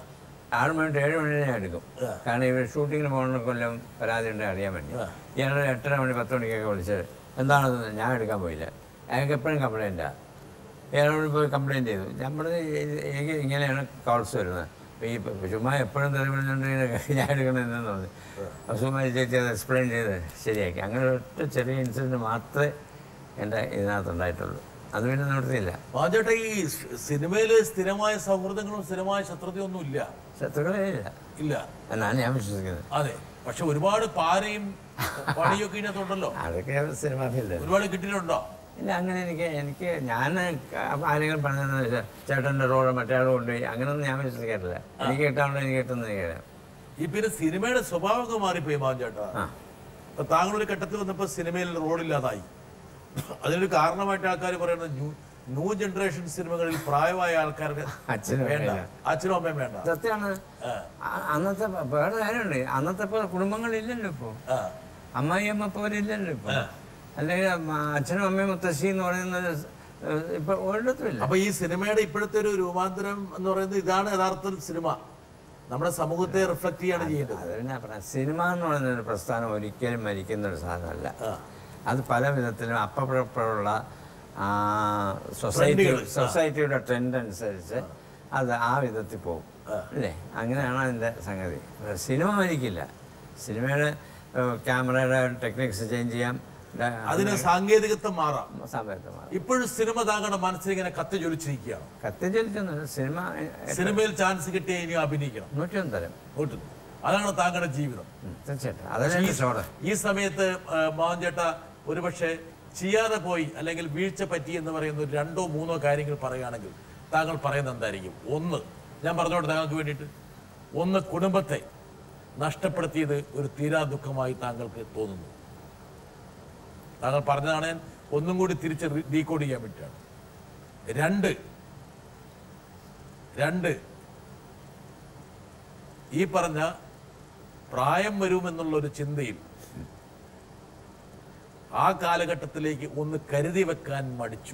ആറ് മണി തൊട്ട് ഏഴ് മണി വരെ ഞാൻ എടുക്കും കാരണം ഇവർ ഷൂട്ടിങ്ങിന് പോകുന്ന കൊല്ലം പരാതി ഉണ്ടെങ്കിൽ അറിയാൻ വേണ്ടി ഇയാൾ എട്ടര മണി പത്ത് മണിക്കൊക്കെ വിളിച്ചത് എന്താണത് ഞാൻ എടുക്കാൻ പോയില്ല അയാൾക്ക് എപ്പോഴും കംപ്ലൈൻറ്റാണ് ഇയാളോട് പോയി കംപ്ലൈൻറ്റ് ചെയ്തു ഞാൻ പറഞ്ഞു "ഇത് എനിക്ക് ഇങ്ങനെയാണ് കോൾസ് വരുന്നത് അപ്പോൾ ഈ പ- ചുമ്മാ എപ്പോഴും തെളിവിടുന്നുണ്ടെങ്കിൽ ഞാൻ എടുക്കണമെന്ന് പറഞ്ഞു അപ്പോൾ ചുമ്മാ ചേച്ചി അത് എക്സ്പ്ലെയിൻ ചെയ്ത് ശരിയാക്കി അങ്ങനെ ഒറ്റ ചെറിയ ഇൻസിഡൻറ്റ് മാത്രമേ എൻ്റെ ഇതിനകത്ത് ഉണ്ടായിട്ടുള്ളൂ അത് പിന്നെ നിവൃത്തിയില്ല മാധവേട്ട ഈ സ് സിനിമയില് സ്ഥിരമായ സൗഹൃദങ്ങളും സ്ഥിരമായ ശത്രുതയും ഒന്നും ഇല്ല ശത്രുക്കളേ ഇല്ല ഇല്ല എന്നാണ് ഞാൻ വിശ്വസിക്കുന്നത് അതെ പക്ഷെ ഒരുപാട് പാരയും പണിയൊക്കെ ഇതിനകത്തുണ്ടല്ലോ അതൊക്കെ സിനിമ ഫീൽഡ് ഒരുപാട് കിട്ടിയിട്ടുണ്ടോ ഇല്ല അങ്ങനെ എനിക്ക് എനിക്ക് ഞാൻ ആരെങ്കിലും പറഞ്ഞതെന്ന് വെച്ചാൽ ചേട്ടൻ്റെ റോഡ് മറ്റേ കൊണ്ടുപോയി അങ്ങനെയൊന്നും ഞാൻ വിശ്വസിക്കാറില്ല എനിക്ക് കിട്ടാണ്ട് എനിക്ക് കിട്ടുന്നത് എനിക്കറിയാം ഈ പിന്നെ സിനിമയുടെ സ്വഭാവമൊക്കെ മാറിപ്പോയി മാഞ്ചേട്ടാ ആ ഇപ്പൊ താങ്കളൊരു ഘട്ടത്തിൽ വന്നപ്പോൾ സിനിമയിൽ റോഡില്ലാതായി അതിനൊരു കാരണമായിട്ട് ആൾക്കാർ പറയുന്നത് ന്യൂ ന്യൂ ജനറേഷൻ സിനിമകളിൽ പ്രായമായ ആൾക്കാർക്ക് അച്ഛനും വേണ്ട അമ്മയും അച്ഛനും അമ്മയും വേണ്ട സത്യമാണ് അ- അന്നത്തെ പ- വേറെ കാര്യമുണ്ട് അന്നത്തെ പോലെ കുടുംബങ്ങളില്ലല്ലോ ഇപ്പോൾ ആ. അമ്മായിയമ്മ പോലില്ലല്ലോ ഇപ്പോൾ അല്ലെങ്കിൽ മ- അച്ഛനും അമ്മയും മുത്തശ്ശി എന്ന് പറയുന്നത് ഏഹ്, ഇപ്പൊ ഒരിടത്തുമില്ല അപ്പൊ ഈ സിനിമയുടെ ഇപ്പോഴത്തെ ഒരു രൂപാന്തരം എന്ന് പറയുന്നത് ഇതാണ് യഥാർത്ഥത്തിൽ സിനിമ നമ്മുടെ സമൂഹത്തെ റിഫ്ലക്ട് ചെയ്യാണ് ചെയ്യേണ്ടത് അത് പിന്നെ പറയാം സിനിമ എന്ന് പറയുന്ന ഒരു പ്രസ്ഥാനം ഒരിക്കലും മരിക്കുന്ന ഒരു സാധനമല്ല അത് പല വിധത്തിലും അപ്പപ്പോഴുള്ള സൊസൈറ്റി ട്രെൻഡുകൾ. സൊസൈറ്റിയുടെ ട്രെൻഡ് അനുസരിച്ച് അത് ആ വിധത്തിൽ പോകും അല്ലേ അങ്ങനെയാണ് അതിൻ്റെ സംഗതി സിനിമ മരിക്കില്ല സിനിമയുടെ ഏഹ്, ക്യാമറയുടെ ടെക്നിക്സ് ചേഞ്ച് ചെയ്യാം ഡ- അതിന് സാങ്കേതികത്വം മാറാം സമയത്ത് മാറും ഇപ്പോഴും സിനിമ താങ്കളുടെ മനസ്സിൽ ഇങ്ങനെ കത്തി ജ്വലിച്ചിരിക്കുകയാണ് കത്തിച്ചൊലിച്ചൊന്നുമില്ല സിനിമ സിനിമയിൽ ചാൻസ് കിട്ടിയ ഇനി അഭിനയിക്കണം നൂറ്റിയൊന്ന് തരം കൂട്ടുന്നു അതാണ് താങ്കളുടെ ജീവിതം ഉം, തീർച്ചയായിട്ടും അതല്ലേ ഷോടെ ഈ സമയത്ത് ആ, മോഹൻ ചേട്ട ഒരുപക്ഷെ ചെയ്യാതെ പോയി അല്ലെങ്കിൽ വീഴ്ച പറ്റി എന്ന് പറയുന്ന ഒരു രണ്ടോ മൂന്നോ കാര്യങ്ങൾ പറയുകയാണെങ്കിൽ താങ്കൾ പറയുന്നത് എന്തായിരിക്കും ഒന്ന് ഞാൻ പറഞ്ഞോട്ടെ താങ്കൾക്ക് വേണ്ടിയിട്ട് ഒന്ന് കുടുംബത്തെ നഷ്ടപ്പെടുത്തിയത് ഒരു തീരാ ദുഃഖമായി താങ്കൾക്ക് തോന്നുന്നു താങ്കൾ പറഞ്ഞതാണ് ഞാൻ ഒന്നും കൂടി തിരിച്ച് ഡീകോഡ് ചെയ്യാൻ വേണ്ടിയിട്ടാണ് രണ്ട് രണ്ട് ഈ പറഞ്ഞ പ്രായം വരുമെന്നുള്ള ഒരു ചിന്തയിൽ ആ കാലഘട്ടത്തിലേക്ക് ഒന്ന് കരുതി വെക്കാൻ മടിച്ചു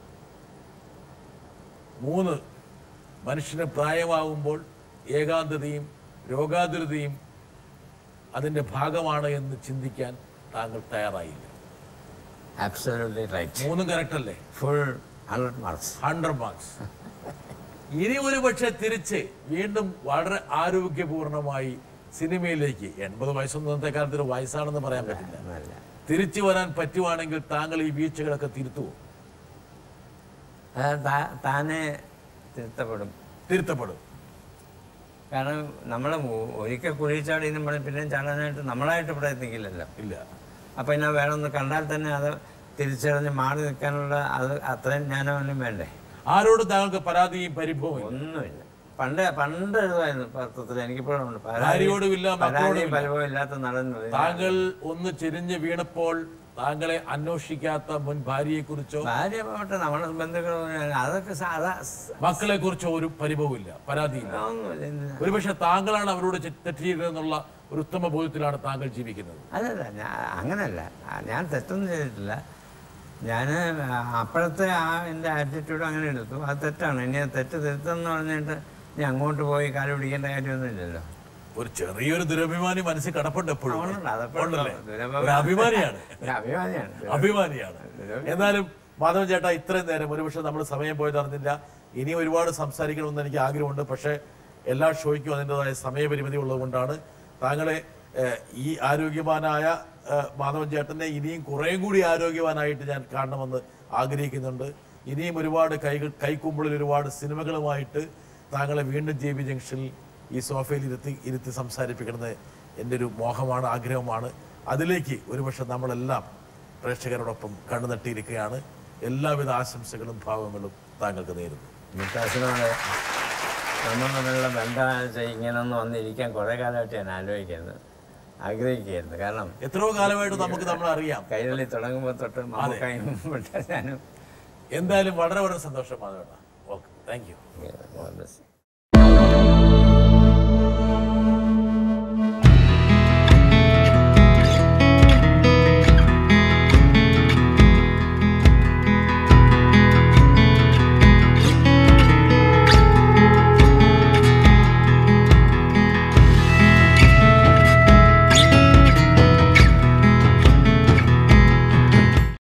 മൂന്ന് മനുഷ്യന് പ്രായമാകുമ്പോൾ ഏകാന്തതയും രോഗാതുരതയും അതിൻ്റെ ഭാഗമാണ് എന്ന് ചിന്തിക്കാൻ താങ്കൾ തയ്യാറായില്ല ആബ്സല്യൂട്ട്ലി റൈറ്റ് മൂന്നും കറക്റ്റ് അല്ലേ full hundred marks hundred marks ഇനി ഒരു പക്ഷെ തിരിച്ച് വീണ്ടും വളരെ ആരോഗ്യപൂർണമായി സിനിമയിലേക്ക് എൺപത് വയസ്സൊന്നും ഇന്നത്തെ കാലത്ത് ഒരു വയസ്സാണെന്ന് പറയാൻ പറ്റില്ല അല്ല തിരിച്ചു വരാൻ പറ്റുവാണെങ്കിൽ താങ്കൾ ഈ വീഴ്ചകളൊക്കെ തിരുത്തുവോ അത് താ- താനെ തിരുത്തപ്പെടും തിരുത്തപ്പെടും കാരണം നമ്മൾ ഒരിക്കൽ കുഴിച്ചാടി എന്നും പറഞ്ഞ് പിന്നെ ചാടാനായിട്ട് നമ്മളായിട്ട് പ്രയത്നിക്കില്ലല്ലോ ഇല്ല അപ്പം പിന്നെ വേണമെന്ന് കണ്ടാൽ തന്നെ അത് തിരിച്ചറിഞ്ഞ് മാറി നിൽക്കാനുള്ള അത് അത്രയും ജ്ഞാനമൊന്നും വേണ്ടേ ആരോടും താങ്കൾക്ക് പരാതിയും പരിഭവവും ഇല്ല. ഒന്നുമില്ല പണ്ട് പണ്ട് എഴുതുമായിരുന്നു പത്രത്തിൽ എനിക്കിപ്പോഴും ഉണ്ട് ഭാര്യയോടുമില്ല, പരാതിയും മക്കളോടുമില്ല. പരിഭവം ഇല്ലാത്ത നടൻ താങ്കൾ ഒന്ന് ചെരിഞ്ഞ് വീണപ്പോൾ താങ്കളെ അന്വേഷിക്കാത്ത മുൻ ഭാര്യയെ കുറിച്ചോ ഭാര്യ പോട്ടെ നമ്മുടെ ബന്ധുക്കളോ അതൊക്കെ സാധാ മക്കളെ കുറിച്ചോ ഒരു പരിഭവമില്ല പരാതിയില്ല ഒന്നുമില്ല എന്തിനാ? ഒരുപക്ഷെ താങ്കളാണ് അവരോട് ചെ- തെറ്റിയിരുന്നെന്നുള്ള ഒരു ഉത്തമ ബോധ്യത്തിലാണ് താങ്കൾ ജീവിക്കുന്നത് അല്ലല്ല ഞാൻ അങ്ങനല്ല ആ, ഞാൻ തെറ്റൊന്നും ചെയ്തിട്ടില്ല ഞാൻ അപ്പോഴത്തെ ആ എൻ്റെ ആറ്റിറ്റ്യൂഡ് അങ്ങനെ എടുത്തു അത് തെറ്റാണ് ഇനി ആ തെറ്റ് തിരുത്തെന്ന് പറഞ്ഞിട്ട് ഇനി അങ്ങോട്ട് പോയി കാല് പിടിക്കേണ്ട കാര്യമൊന്നും ഇല്ലല്ലോ ഒരു ചെറിയൊരു ദുരഭിമാനി മനസ്സിൽ കടപ്പുണ്ട് എപ്പോഴും അതുകൊണ്ടല്ല, അതെപ്പോഴും ഉണ്ടല്ലേ? ദുരഭിമാനി- ഒരു അഭിമാനിയാണ് ഒരു അഭിമാനിയാണ് അഭിമാനിയാണ് എന്നാലും മാധവൻ ചേട്ടാ ഇത്രയും നേരം ഒരുപക്ഷെ നമ്മൾ സമയം പോയത് അറിഞ്ഞില്ല ഇനി ഒരുപാട് സംസാരിക്കണമെന്ന് എനിക്ക് ആഗ്രഹമുണ്ട് പക്ഷേ എല്ലാ ഷോയ്ക്കും അതിൻ്റെതായ സമയപരിമിതി ഉള്ളതുകൊണ്ടാണ് താങ്കളെ ഏഹ്, ഈ ആരോഗ്യവാനായ ഏഹ്, മാധവൻ ചേട്ടനെ ഇനിയും കുറേയും കൂടി ആരോഗ്യവാനായിട്ട് ഞാൻ കാണണമെന്ന് ആഗ്രഹിക്കുന്നുണ്ട് ഇനിയും ഒരുപാട് കൈകൾ കൈക്കുമ്പിളിൽ ഒരുപാട് സിനിമകളുമായിട്ട് താങ്കളെ വീണ്ടും ജെ ബി ജംഗ്ഷനിൽ ഈ സോഫയിൽ ഇരുത്തി ഇരുത്തി സംസാരിപ്പിക്കണമെന്ന് എൻ്റെ ഒരു മോഹമാണ് ആഗ്രഹമാണ് അതിലേക്ക് ഒരുപക്ഷെ നമ്മളെല്ലാം പ്രേക്ഷകരോടൊപ്പം കണ്ണു നട്ടിയിരിക്കുകയാണ് എല്ലാവിധ ആശംസകളും ഭാവങ്ങളും താങ്കൾക്ക് നേരുന്നു മുത്താസിനോട് നമ്മൾ തമ്മിലുള്ള ബന്ധം ഇങ്ങനൊന്ന് വന്നിരിക്കാൻ കുറേ കാലമായിട്ട് ഞാൻ ആലോചിക്കുന്നത് ആഗ്രഹിക്കുകയായിരുന്നു കാരണം എത്രയോ കാലമായിട്ട് നമുക്ക് നമ്മൾ അറിയാം കൈരളി തുടങ്ങുമ്പോൾ തൊട്ട് മമ്മക്കായും ഞാനും എന്തായാലും വളരെ വളരെ സന്തോഷം മാധവേട്ട okay thank you God bless you.